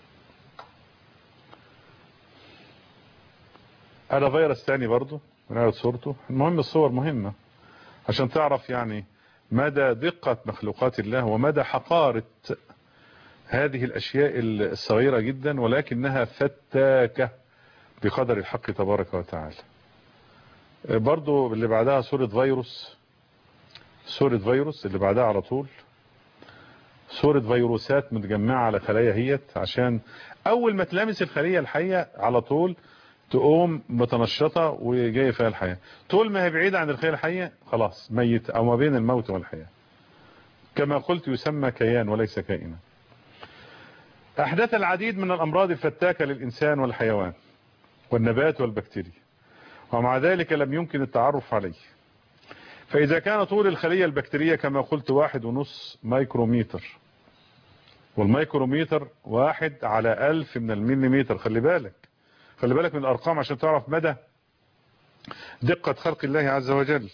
هذا فيروس تاني برضه ونعرض صورته المهم الصور مهمة عشان تعرف يعني مدى دقة مخلوقات الله ومدى حقارة هذه الأشياء الصغيرة جدا ولكنها فتاكة بقدر الحق تبارك وتعالى برضو اللي بعدها صورة فيروس صورة فيروس اللي بعدها على طول صورة فيروسات متجمعة على خلايا هيت عشان أول ما تلامس الخلية الحية على طول تقوم متنشطة وجاية فيها الحياة طول ما هي بعيدة عن الخلية الحية خلاص ميت أو ما بين الموت والحياة كما قلت يسمى كيان وليس كائنا أحدث العديد من الأمراض الفتاكة للإنسان والحيوان والنبات والبكتيريا ومع ذلك لم يمكن التعرف عليه فإذا كان طول الخلية البكتيرية كما قلت واحد ونص مايكروميتر والمايكروميتر واحد على ألف من المليمتر خلي بالك خلي بالك من الأرقام عشان تعرف مدى دقة خلق الله عز وجل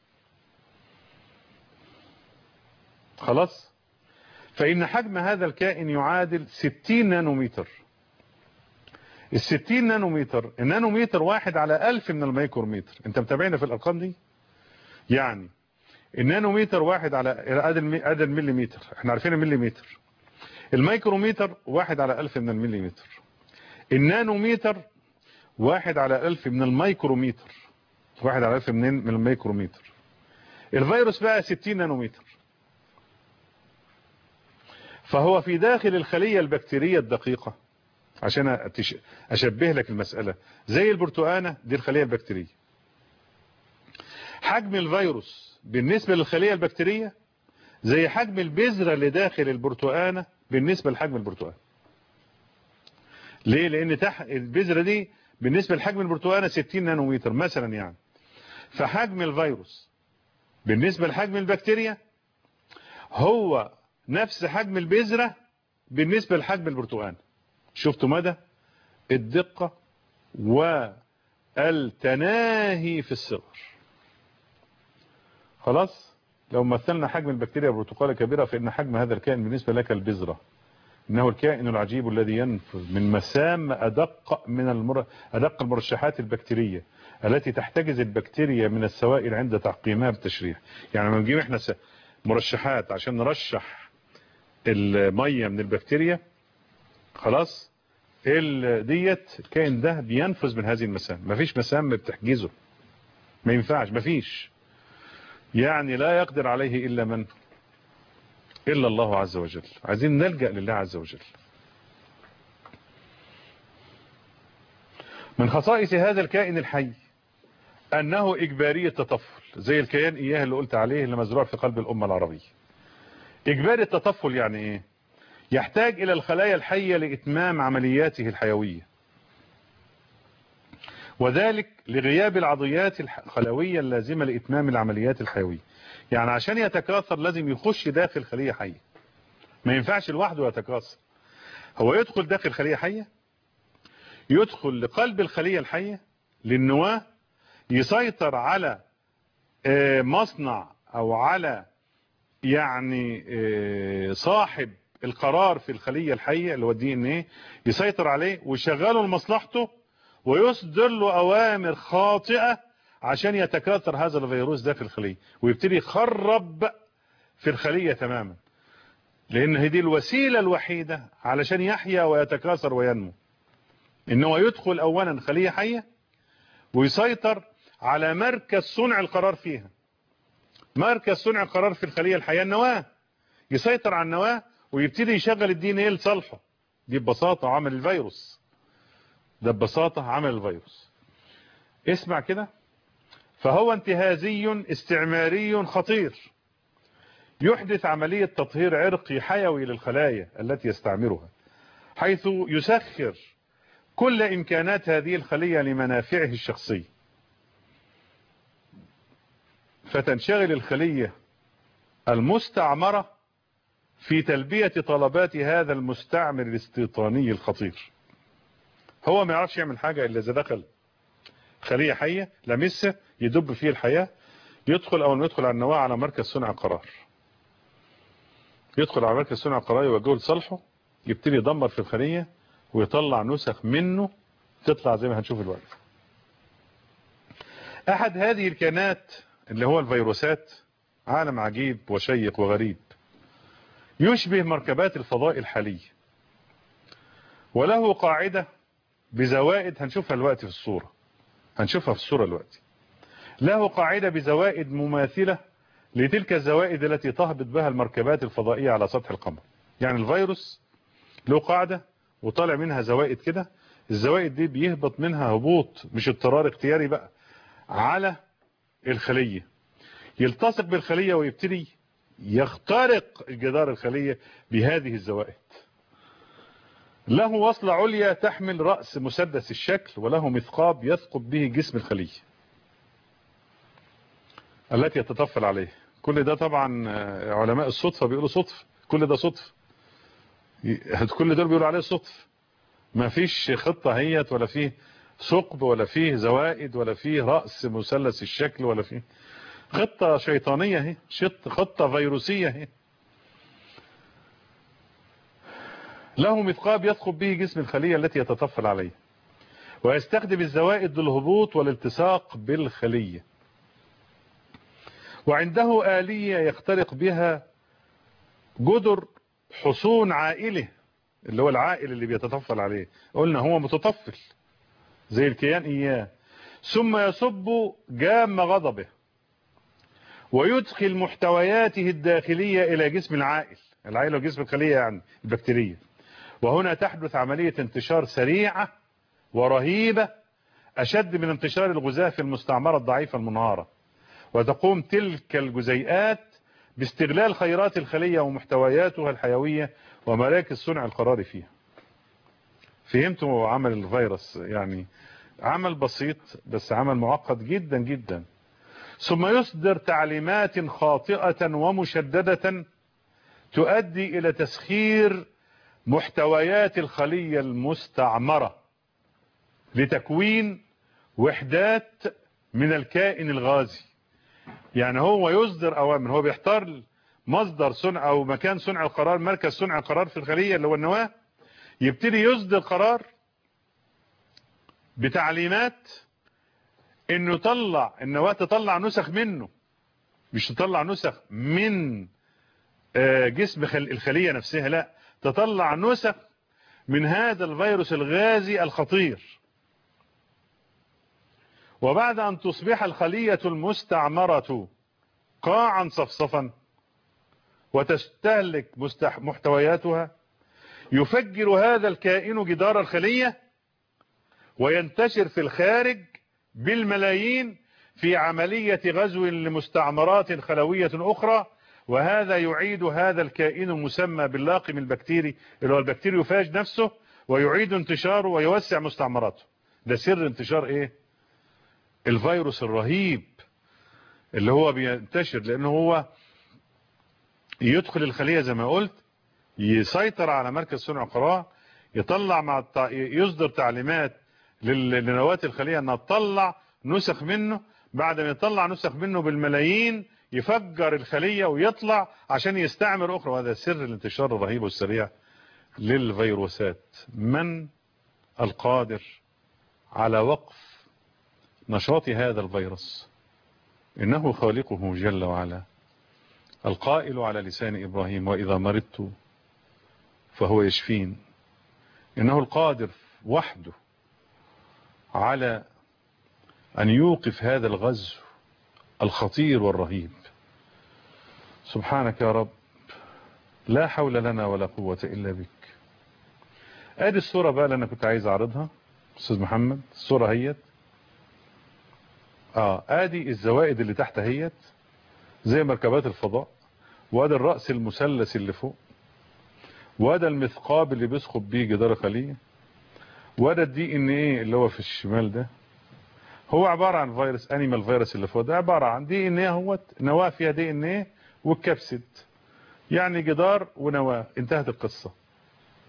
خلاص فإن حجم هذا الكائن يعادل 60 نانومتر الستين نانومتر النانومتر واحد على ألف من الميكرومتر انت متابعنا في الأرقام دي يعني النانومتر واحد على عدد المليمتر احنا عارفين المليمتر الميكرومتر واحد على ألف من المليمتر النانومتر واحد على ألف من الميكرومتر واحد على ألف من من الميكرومتر الفيروس بقى 60 نانومتر فهو في داخل الخلية البكتيرية الدقيقة عشان أشبه لك المسألة زي البرتقانة دي الخلية البكتيرية حجم الفيروس بالنسبة للخلية البكتيرية زي حجم البذرة اللي داخل البرتقانة بالنسبة لحجم البرتقان ليه لان تح... البذرة دي بالنسبة لحجم البرتقانة 60 نانومتر مثلا يعني فحجم الفيروس بالنسبة لحجم البكتيريا هو نفس حجم البذرة بالنسبة لحجم البرتقان شفتوا مدى الدقة والتناهي في الصغر خلاص لو مثلنا حجم البكتيريا برتقالة كبيرة فإن حجم هذا الكائن بالنسبة لك البذرة إنه الكائن العجيب الذي ينفذ من مسام أدق من المر... أدق المرشحات البكتيرية التي تحتجز البكتيريا من السوائل عند تعقيمها بالتشريح يعني لما نجيب احنا مرشحات عشان نرشح المية من البكتيريا خلاص ديت الكائن ده بينفذ من هذه المسام مفيش مسام بتحجزه ما ينفعش مفيش يعني لا يقدر عليه إلا من إلا الله عز وجل عايزين نلجأ لله عز وجل من خصائص هذا الكائن الحي أنه إجباري التطفل زي الكيان إياه اللي قلت عليه اللي مزروع في قلب الأمة العربية إجباري التطفل يعني إيه يحتاج إلى الخلايا الحية لإتمام عملياته الحيوية وذلك لغياب العضيات الخلوية اللازمة لإتمام العمليات الحيوية يعني عشان يتكاثر لازم يخش داخل خلية حية ما ينفعش لوحده يتكاثر هو يدخل داخل خلية حية يدخل لقلب الخلية الحية للنواة يسيطر على مصنع او على يعني صاحب القرار في الخلية الحية اللي هو الدي ان ايه يسيطر عليه ويشغله لمصلحته ويصدر له اوامر خاطئة عشان يتكاثر هذا الفيروس ده في الخلية ويبتدي يخرب في الخلية تماما لان هي دي الوسيلة الوحيدة علشان يحيا ويتكاثر وينمو ان هو يدخل اولا خلية حية ويسيطر على مركز صنع القرار فيها مركز صنع القرار في الخلية الحية النواة يسيطر على النواة ويبتدي يشغل الدي ان ايه لصالحه دي ببساطة عمل الفيروس ده ببساطة عمل الفيروس اسمع كده فهو انتهازي استعماري خطير يحدث عملية تطهير عرقي حيوي للخلايا التي يستعمرها حيث يسخر كل إمكانات هذه الخلية لمنافعه الشخصية فتنشغل الخلية المستعمرة في تلبية طلبات هذا المستعمر الاستيطاني الخطير هو ما يعرفش يعمل حاجة إلا إذا دخل خلية حية لمسه يدب فيه الحياة يدخل أول ما يدخل على النواة على مركز صنع قرار يدخل على مركز صنع قرار يوجهه لصالحه يبتدي يدمر في الخلية ويطلع نسخ منه تطلع زي ما هنشوف الوقت أحد هذه الكائنات اللي هو الفيروسات عالم عجيب وشيق وغريب يشبه مركبات الفضاء الحالية وله قاعدة بزوائد هنشوفها الوقت في الصورة هنشوفها في الصورة الوقت له قاعدة بزوائد مماثلة لتلك الزوائد التي تهبط بها المركبات الفضائية على سطح القمر يعني الفيروس له قاعدة وطالع منها زوائد كده الزوائد دي بيهبط منها هبوط مش اضطرار اختياري بقى على الخلية يلتصق بالخلية ويبتدي يخترق جدار الخلية بهذه الزوائد له وصلة عليا تحمل رأس مسدس الشكل وله مثقاب يثقب به جسم الخلية التي يتطفل عليه كل ده طبعا علماء الصدفة بيقولوا صدف كل ده صدف كل دول بيقولوا عليه صدف ما فيش خطة هيت ولا فيه ثقب ولا فيه زوائد ولا فيه رأس مثلث الشكل ولا فيه خطة شيطانية هي خطة فيروسية هي له مثقاب يثقب به جسم الخلية التي يتطفل عليه ويستخدم الزوائد للهبوط والالتصاق بالخلية وعنده آلية يخترق بها جدر حصون عائله اللي هو العائل اللي بيتطفل عليه قلنا هو متطفل زي الكيان إياه ثم يصب جام غضبه ويدخل محتوياته الداخلية إلى جسم العائل العائل وجسم الخلية يعني البكتيرية وهنا تحدث عملية انتشار سريعة ورهيبة أشد من انتشار الغذاء في المستعمرة الضعيفة المنهارة وتقوم تلك الجزيئات باستغلال خيرات الخلية ومحتوياتها الحيوية ومراكز صنع القرار فيها فهمتوا عمل الفيروس يعني عمل بسيط بس عمل معقد جدا جدا ثم يصدر تعليمات خاطئة ومشددة تؤدي إلى تسخير محتويات الخلية المستعمرة لتكوين وحدات من الكائن الغازي يعني هو يصدر أوامر هو بيختار مصدر صنع أو مكان صنع القرار مركز صنع القرار في الخلية اللي هو النواة يبتدي يصدر قرار بتعليمات انه يطلع النواة تطلع نسخ منه مش تطلع نسخ من جسم الخلية نفسها لا تطلع نسخ من هذا الفيروس الغازي الخطير وبعد أن تصبح الخلية المستعمرة قاعا صفصفا وتستهلك محتوياتها يفجر هذا الكائن جدار الخلية وينتشر في الخارج بالملايين في عملية غزو لمستعمرات خلوية أخرى وهذا يعيد هذا الكائن المسمى باللاقم البكتيري اللي هو البكتيريوفاج نفسه ويعيد انتشاره ويوسع مستعمراته ده سر انتشار ايه الفيروس الرهيب اللي هو بينتشر لانه هو يدخل الخلية زي ما قلت يسيطر على مركز صنع قرار يطلع مع الت... يصدر تعليمات لنواة الخلية انها تطلع نسخ منه بعد ما يطلع نسخ منه بالملايين يفجر الخلية ويطلع عشان يستعمر أخرى وهذا سر الانتشار الرهيب والسريع للفيروسات من القادر على وقف نشاط هذا الفيروس إنه خالقه جل وعلا القائل على لسان إبراهيم وإذا مرضت فهو يشفين إنه القادر وحده على أن يوقف هذا الغزو الخطير والرهيب سبحانك يا رب لا حول لنا ولا قوة إلا بك ادي الصورة بقى اللي انا كنت عايز اعرضها استاذ محمد الصورة هيت اه ادي الزوائد اللي تحت هيت زي مركبات الفضاء وادي الرأس المثلث اللي فوق وادي المثقاب اللي بيسخب بيه جدار الخلية وادي الدي ان ايه اللي هو في الشمال ده هو عبارة عن فيروس انيمال فيروس اللي فوق ده عبارة عن دي ان ايه اهوت نواة فيها دي ان ايه والكبسد يعني جدار ونواة انتهت القصة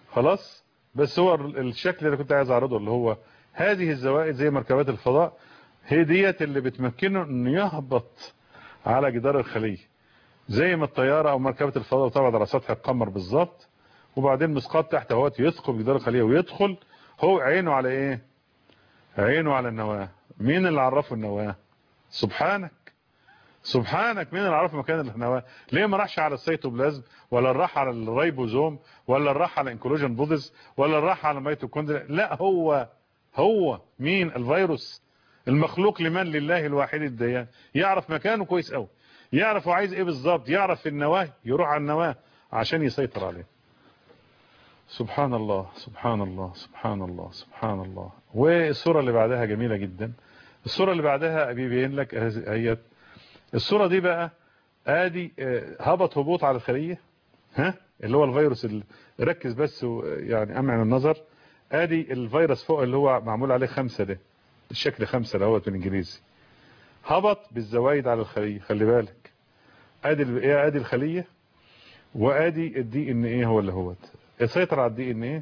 خلاص بس هو الشكل اللي كنت عايز اعرضه اللي هو هذه الزوائد زي مركبات الفضاء هي ديت اللي بتمكنه انه يهبط على جدار الخلية زي ما الطيارة او مركبة الفضاء بتبعد على سطح القمر بالظبط وبعدين مسقط تحت اهوت يثقب جدار الخلية ويدخل هو عينه على ايه عينه على النواة مين اللي عرفه النواة سبحانك سبحانك مين اللي عرف مكان النواة ليه ما راحش على السيتوبلازم ولا راح على الريبوزوم ولا راح على انكلوجن بودز ولا راح على الميتوكوندريا لا هو هو مين الفيروس المخلوق لمن لله الواحد الديان يعرف مكانه كويس قوي يعرف هو عايز ايه بالظبط يعرف النواه يروح على النواه عشان يسيطر عليه سبحان الله سبحان الله سبحان الله سبحان الله والصورة اللي بعدها جميلة جدا الصورة اللي بعدها بيبين لك هي الصورة دي بقى ادي هبط هبوط على الخلية ها اللي هو الفيروس اللي ركز بس يعني امعن النظر ادي الفيروس فوق اللي هو معمول عليه خمسة ده الشكل خمسة اللي هو بالانجليزي هبط بالزوايد على الخلية خلي بالك ادي ايه ادي الخلية وادي الدي ان ايه هو اللي هوت يسيطر على الدي ان ايه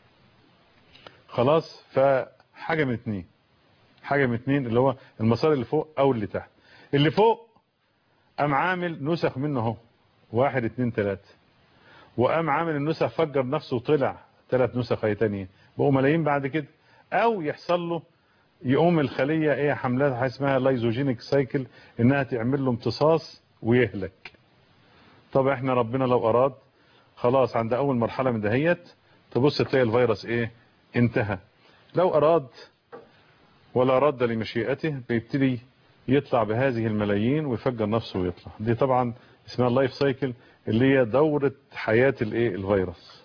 خلاص فحاجة من اتنين حاجة من اتنين اللي هو المسار اللي فوق او اللي تحت اللي فوق قام عامل نسخ منه اهو واحد اتنين تلاتة وقام عامل النسخ فجر نفسه وطلع ثلاث نسخ اهي تانية بقوا ملايين بعد كده او يحصل له يقوم الخلية ايه حملات اسمها لايزوجينيك سايكل انها تعمل له امتصاص ويهلك طب احنا ربنا لو اراد خلاص عند اول مرحلة من دهيت تبص تلاقي الفيروس ايه انتهى لو اراد ولا رد لمشيئته بيبتدي يطلع بهذه الملايين ويفجر نفسه ويطلع دي طبعا اسمها اللايف سايكل اللي هي دورة حياة الايه الفيروس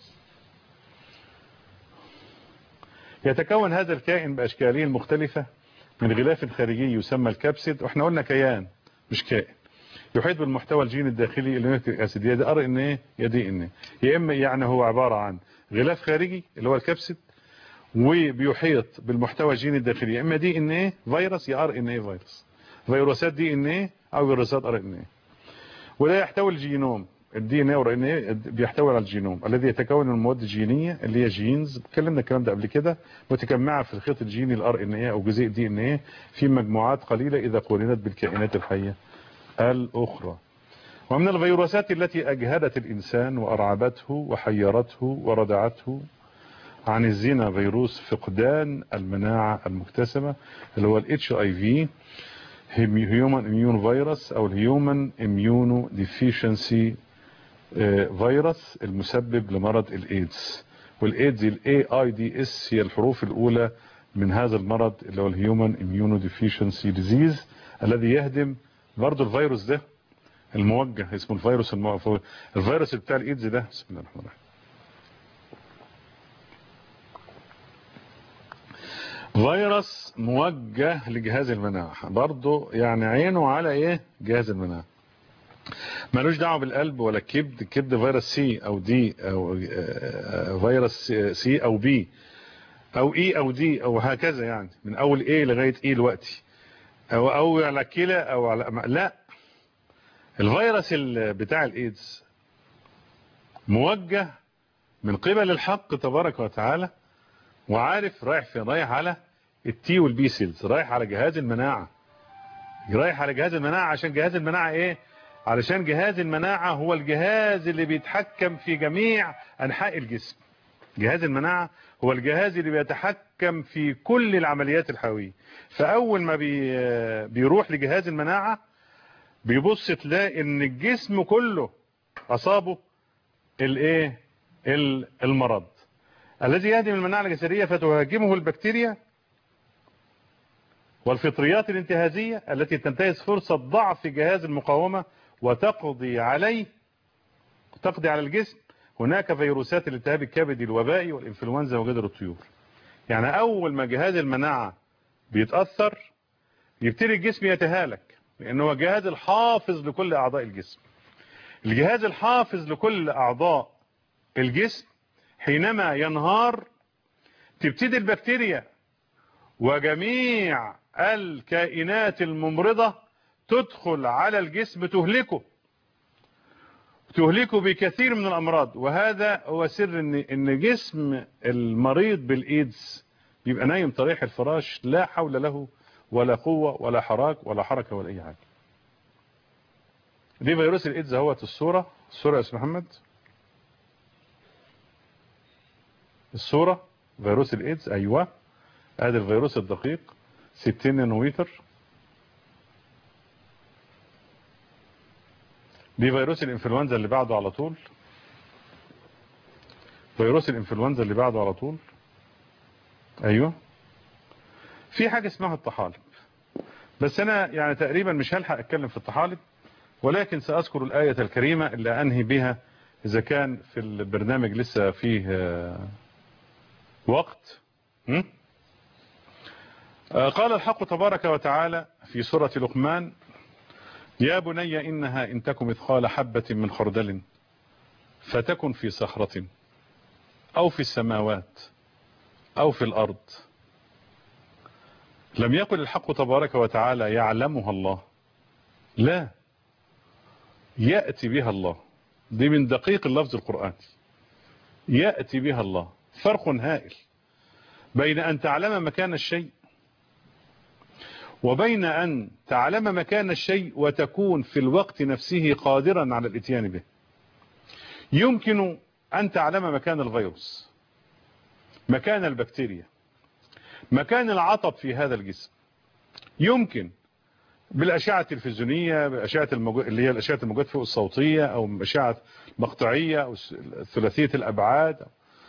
يتكون هذا الكائن بأشكاله المختلفة من غلاف خارجي يسمى الكبسيد واحنا قلنا كيان مش كائن يحيط بالمحتوى الجيني الداخلي النيوكليك اسيد يا دي ار ان ايه يا دي ان ايه يا اما يعني هو عبارة عن غلاف خارجي اللي هو الكبسيد وبيحيط بالمحتوى الجيني الداخلي يا اما دي ان ايه فيروس يا ار ان ايه فيروس فيروسات دي ان ايه او فيروسات ار ان ايه وده يحتوي الجينوم الدي ان ايه والار ان ايه بيحتوي على الجينوم الذي يتكون من المواد الجينيه اللي هي جينز اتكلمنا الكلام ده قبل كده متجمعه في الخيط الجيني الار ان ايه او جزيء دي ان ايه في مجموعات قليله اذا قورنت بالكائنات الحيه الاخرى ومن الفيروسات التي اجهدت الانسان وارعبته وحيرته وردعته عن الزنا فيروس فقدان المناعه المكتسبه اللي هو الاتش اي في هيومن اميون فيروس او الهيومن اميونو ديفيشنسي فيروس المسبب لمرض الايدز والايدز الاي اي دي اس هي الحروف الاولى من هذا المرض اللي هو الهيومن اميونو ديفيشنسي ديزيز الذي يهدم برضه الفيروس ده الموجه اسمه الفيروس الموجه الفيروس بتاع الايدز ده بسم الله الرحمن الرحيم فيروس موجه لجهاز المناعة برضه يعني عينه على ايه جهاز المناعة ملوش دعوه بالقلب ولا الكبد الكبد فيروس سي او دي او فيروس سي او بي او اي او دي او هكذا يعني من اول ايه لغايه ايه دلوقتي او او على كلى او على لا الفيروس بتاع الايدز موجه من قبل الحق تبارك وتعالى وعارف رايح فين رايح على التي والبي سيلز رايح على جهاز المناعه رايح على جهاز المناعه عشان جهاز المناعه ايه علشان جهاز المناعة هو الجهاز اللي بيتحكم في جميع أنحاء الجسم جهاز المناعة هو الجهاز اللي بيتحكم في كل العمليات الحيوية فأول ما بي بيروح لجهاز المناعة بيبص تلاقي ان الجسم كله أصابه الايه المرض الذي يهدم المناعة الجسدية فتهاجمه البكتيريا والفطريات الانتهازية التي تنتهز فرصة ضعف جهاز المقاومة وتقضي عليه تقضي على الجسم هناك فيروسات الالتهاب الكبدي الوبائي والانفلونزا وجدر الطيور يعني اول ما جهاز المناعة بيتأثر يبتدي الجسم يتهالك لانه هو الجهاز الحافظ لكل اعضاء الجسم الجهاز الحافظ لكل اعضاء الجسم حينما ينهار تبتدي البكتيريا وجميع الكائنات الممرضة تدخل على الجسم تهلكه تهلكه بكثير من الأمراض وهذا هو سر إن, إن جسم المريض بالإيدز بيبقى نايم طريح الفراش لا حول له ولا قوة ولا حراك ولا حركة ولا أي حاجة دي فيروس الإيدز اهوت الصورة الصورة يا أستاذ محمد الصورة فيروس الإيدز أيوة هذا الفيروس الدقيق 60 نانومتر دي فيروس الانفلونزا اللي بعده على طول فيروس الانفلونزا اللي بعده على طول ايوه في حاجة اسمها الطحالب بس انا يعني تقريبا مش هلحق اتكلم في الطحالب ولكن ساذكر الآية الكريمة اللي انهي بها اذا كان في البرنامج لسه فيه وقت م? قال الحق تبارك وتعالى في سورة لقمان يا بني إنها إن تك مثقال حبة من خردل فتكن في صخرة أو في السماوات أو في الأرض لم يقل الحق تبارك وتعالى يعلمها الله لا يأتي بها الله دي من دقيق اللفظ القرآني يأتي بها الله فرق هائل بين أن تعلم مكان الشيء وبين أن تعلم مكان الشيء وتكون في الوقت نفسه قادرا على الاتيان به يمكن أن تعلم مكان الفيروس مكان البكتيريا مكان العطب في هذا الجسم يمكن بالأشعة التلفزيونية بأشعة المجو... اللي هي الأشعة الموجات فوق الصوتية أو أشعة مقطعية أو ثلاثية الأبعاد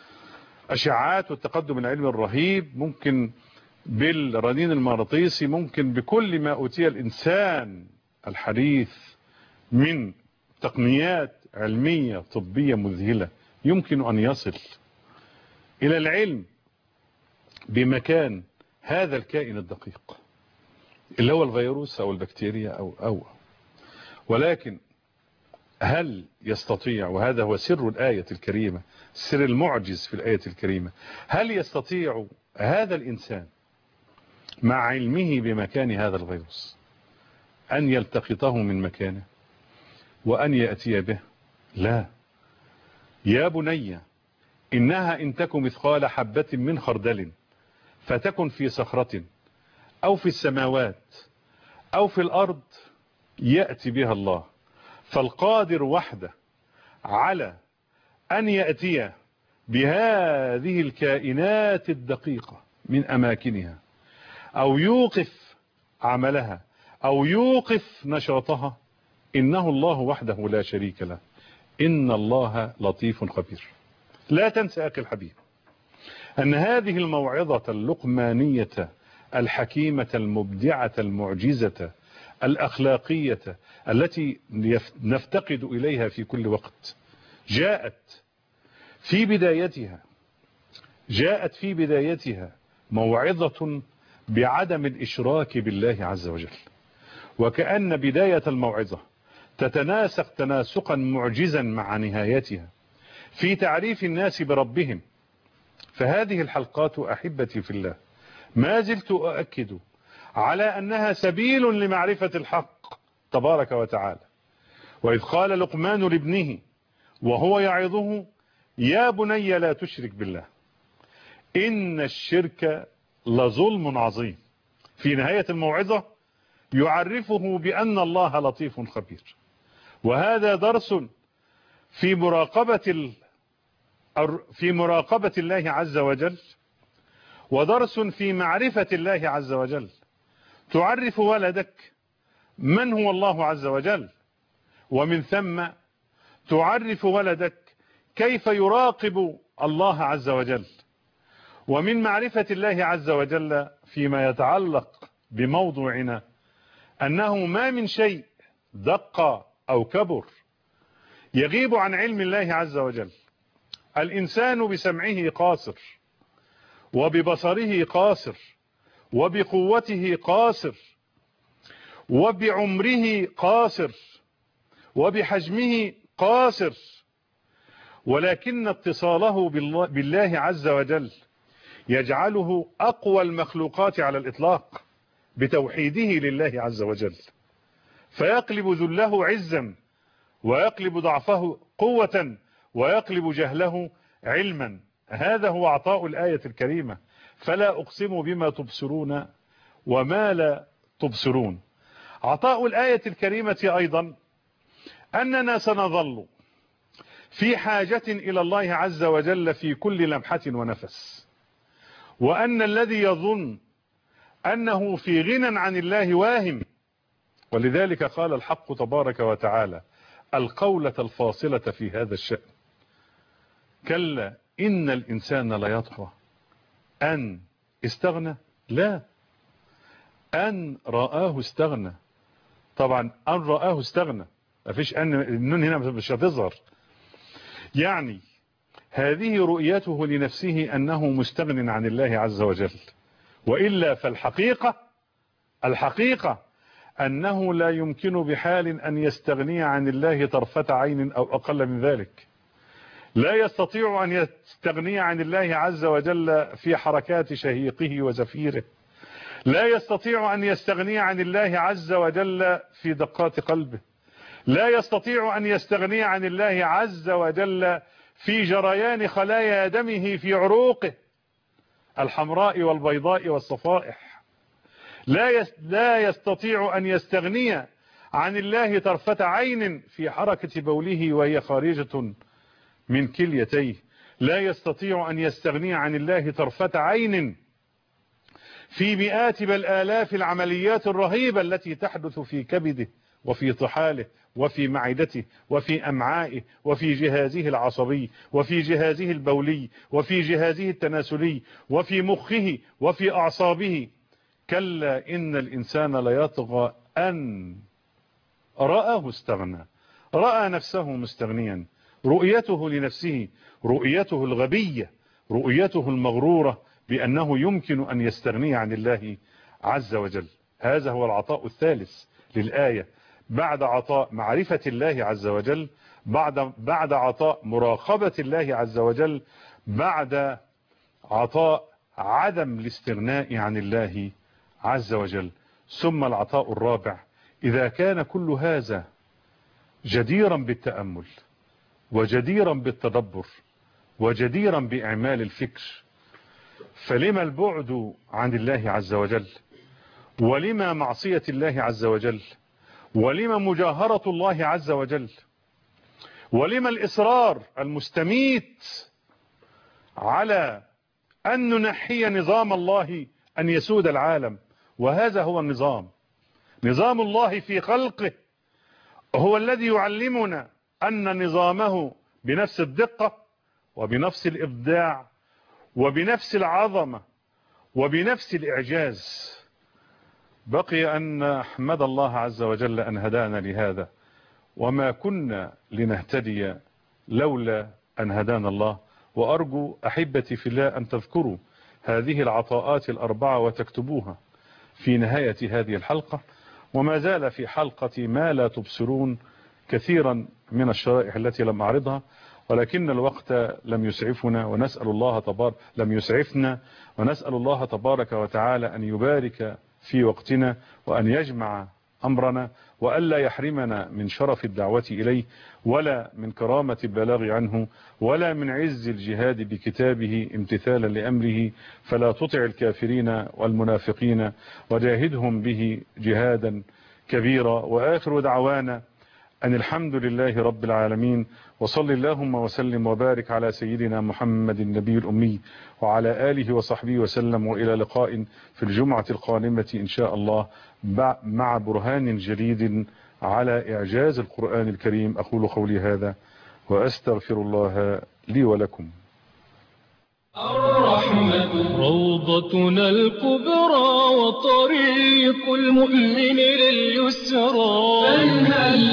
أشعات والتقدم العلمي الرهيب ممكن بالرنين المغناطيسي ممكن بكل ما أوتي الإنسان الحديث من تقنيات علمية طبية مذهلة يمكن أن يصل إلى العلم بمكان هذا الكائن الدقيق اللي هو الفيروس أو البكتيريا أو أو ولكن هل يستطيع وهذا هو سر الآية الكريمة سر المعجز في الآية الكريمة هل يستطيع هذا الإنسان مع علمه بمكان هذا الفيروس أن يلتقطه من مكانه وأن يأتي به لا يا بني إنها إن تك مثقال حبة من خردل فتكن في صخرة أو في السماوات أو في الأرض يأتي بها الله فالقادر وحده على أن يأتي بهذه الكائنات الدقيقة من أماكنها أو يوقف عملها أو يوقف نشاطها إنه الله وحده لا شريك له إن الله لطيف خبير لا تنسى أخي الحبيب أن هذه الموعظة اللقمانية الحكيمة المبدعة المعجزة الأخلاقية التي نفتقد إليها في كل وقت جاءت في بدايتها جاءت في بدايتها موعظة بعدم الإشراك بالله عز وجل وكأن بداية الموعظة تتناسق تناسقا معجزا مع نهايتها في تعريف الناس بربهم فهذه الحلقات أحبتي في الله ما زلت أؤكد على أنها سبيل لمعرفة الحق تبارك وتعالى وإذ قال لقمان لابنه وهو يعظه يا بني لا تشرك بالله إن الشرك لظلم عظيم في نهاية الموعظة يعرفه بأن الله لطيف خبير وهذا درس في مراقبة ال... في مراقبة الله عز وجل ودرس في معرفة الله عز وجل تعرف ولدك من هو الله عز وجل ومن ثم تعرف ولدك كيف يراقب الله عز وجل ومن معرفة الله عز وجل فيما يتعلق بموضوعنا أنه ما من شيء دق أو كبر يغيب عن علم الله عز وجل الإنسان بسمعه قاصر وببصره قاصر وبقوته قاصر وبعمره قاصر وبحجمه قاصر ولكن اتصاله بالله عز وجل يجعله أقوى المخلوقات على الإطلاق بتوحيده لله عز وجل فيقلب ذله عزا ويقلب ضعفه قوة ويقلب جهله علما هذا هو عطاء الآية الكريمة فلا أقسم بما تبصرون وما لا تبصرون عطاء الآية الكريمة أيضا أننا سنظل في حاجة إلى الله عز وجل في كل لمحة ونفس وأن الذي يظن أنه في غنى عن الله واهم ولذلك قال الحق تبارك وتعالى القولة الفاصلة في هذا الشأن كلا إن الإنسان ليطغى أن استغنى لا أن رآه استغنى طبعا أن رآه استغنى ما فيش أن النون هنا مش هتظهر يعني هذه رؤيته لنفسه أنه مستغن عن الله عز وجل وإلا فالحقيقة الحقيقة أنه لا يمكن بحال أن يستغني عن الله طرفة عين أو أقل من ذلك لا يستطيع أن يستغني عن الله عز وجل في حركات شهيقه وزفيره لا يستطيع أن يستغني عن الله عز وجل في دقات قلبه لا يستطيع أن يستغني عن الله عز وجل في جريان خلايا دمه في عروقه الحمراء والبيضاء والصفائح لا لا يستطيع أن يستغني عن الله طرفة عين في حركة بوله وهي خارجة من كليتيه لا يستطيع أن يستغني عن الله طرفة عين في مئات بل آلاف العمليات الرهيبة التي تحدث في كبده وفي طحاله وفي معدته وفي أمعائه وفي جهازه العصبي وفي جهازه البولي وفي جهازه التناسلي وفي مخه وفي أعصابه كلا إن الإنسان ليطغى أن رآه استغنى رأى نفسه مستغنيا رؤيته لنفسه رؤيته الغبية رؤيته المغرورة بأنه يمكن أن يستغني عن الله عز وجل هذا هو العطاء الثالث للآية بعد عطاء معرفة الله عز وجل بعد بعد عطاء مراقبة الله عز وجل بعد عطاء عدم الاستغناء عن الله عز وجل ثم العطاء الرابع إذا كان كل هذا جديرا بالتأمل وجديرا بالتدبر وجديرا بإعمال الفكر فلما البعد عن الله عز وجل ولما معصية الله عز وجل ولما مجاهرة الله عز وجل ولما الإصرار المستميت على أن ننحي نظام الله أن يسود العالم وهذا هو النظام نظام الله في خلقه هو الذي يعلمنا أن نظامه بنفس الدقة وبنفس الإبداع وبنفس العظمة وبنفس الإعجاز بقي أن أحمد الله عز وجل أن هدانا لهذا وما كنا لنهتدي لولا أن هدانا الله وأرجو أحبتي في الله أن تذكروا هذه العطاءات الأربعة وتكتبوها في نهاية هذه الحلقة وما زال في حلقة ما لا تبصرون كثيرا من الشرائح التي لم أعرضها ولكن الوقت لم يسعفنا ونسأل الله تبارك لم يسعفنا ونسأل الله تبارك وتعالى أن يبارك في وقتنا وأن يجمع أمرنا وألا يحرمنا من شرف الدعوة إليه ولا من كرامة البلاغ عنه ولا من عز الجهاد بكتابه امتثالا لأمره فلا تطع الكافرين والمنافقين وجاهدهم به جهادا كبيرا وآخر دعوانا أن الحمد لله رب العالمين وصل اللهم وسلم وبارك على سيدنا محمد النبي الأمي وعلى آله وصحبه وسلم وإلى لقاء في الجمعة القادمة إن شاء الله مع برهان جديد على إعجاز القرآن الكريم أقول قولي هذا وأستغفر الله لي ولكم الرحمة روضتنا الكبرى وطريق المؤمن لليسرى فانهل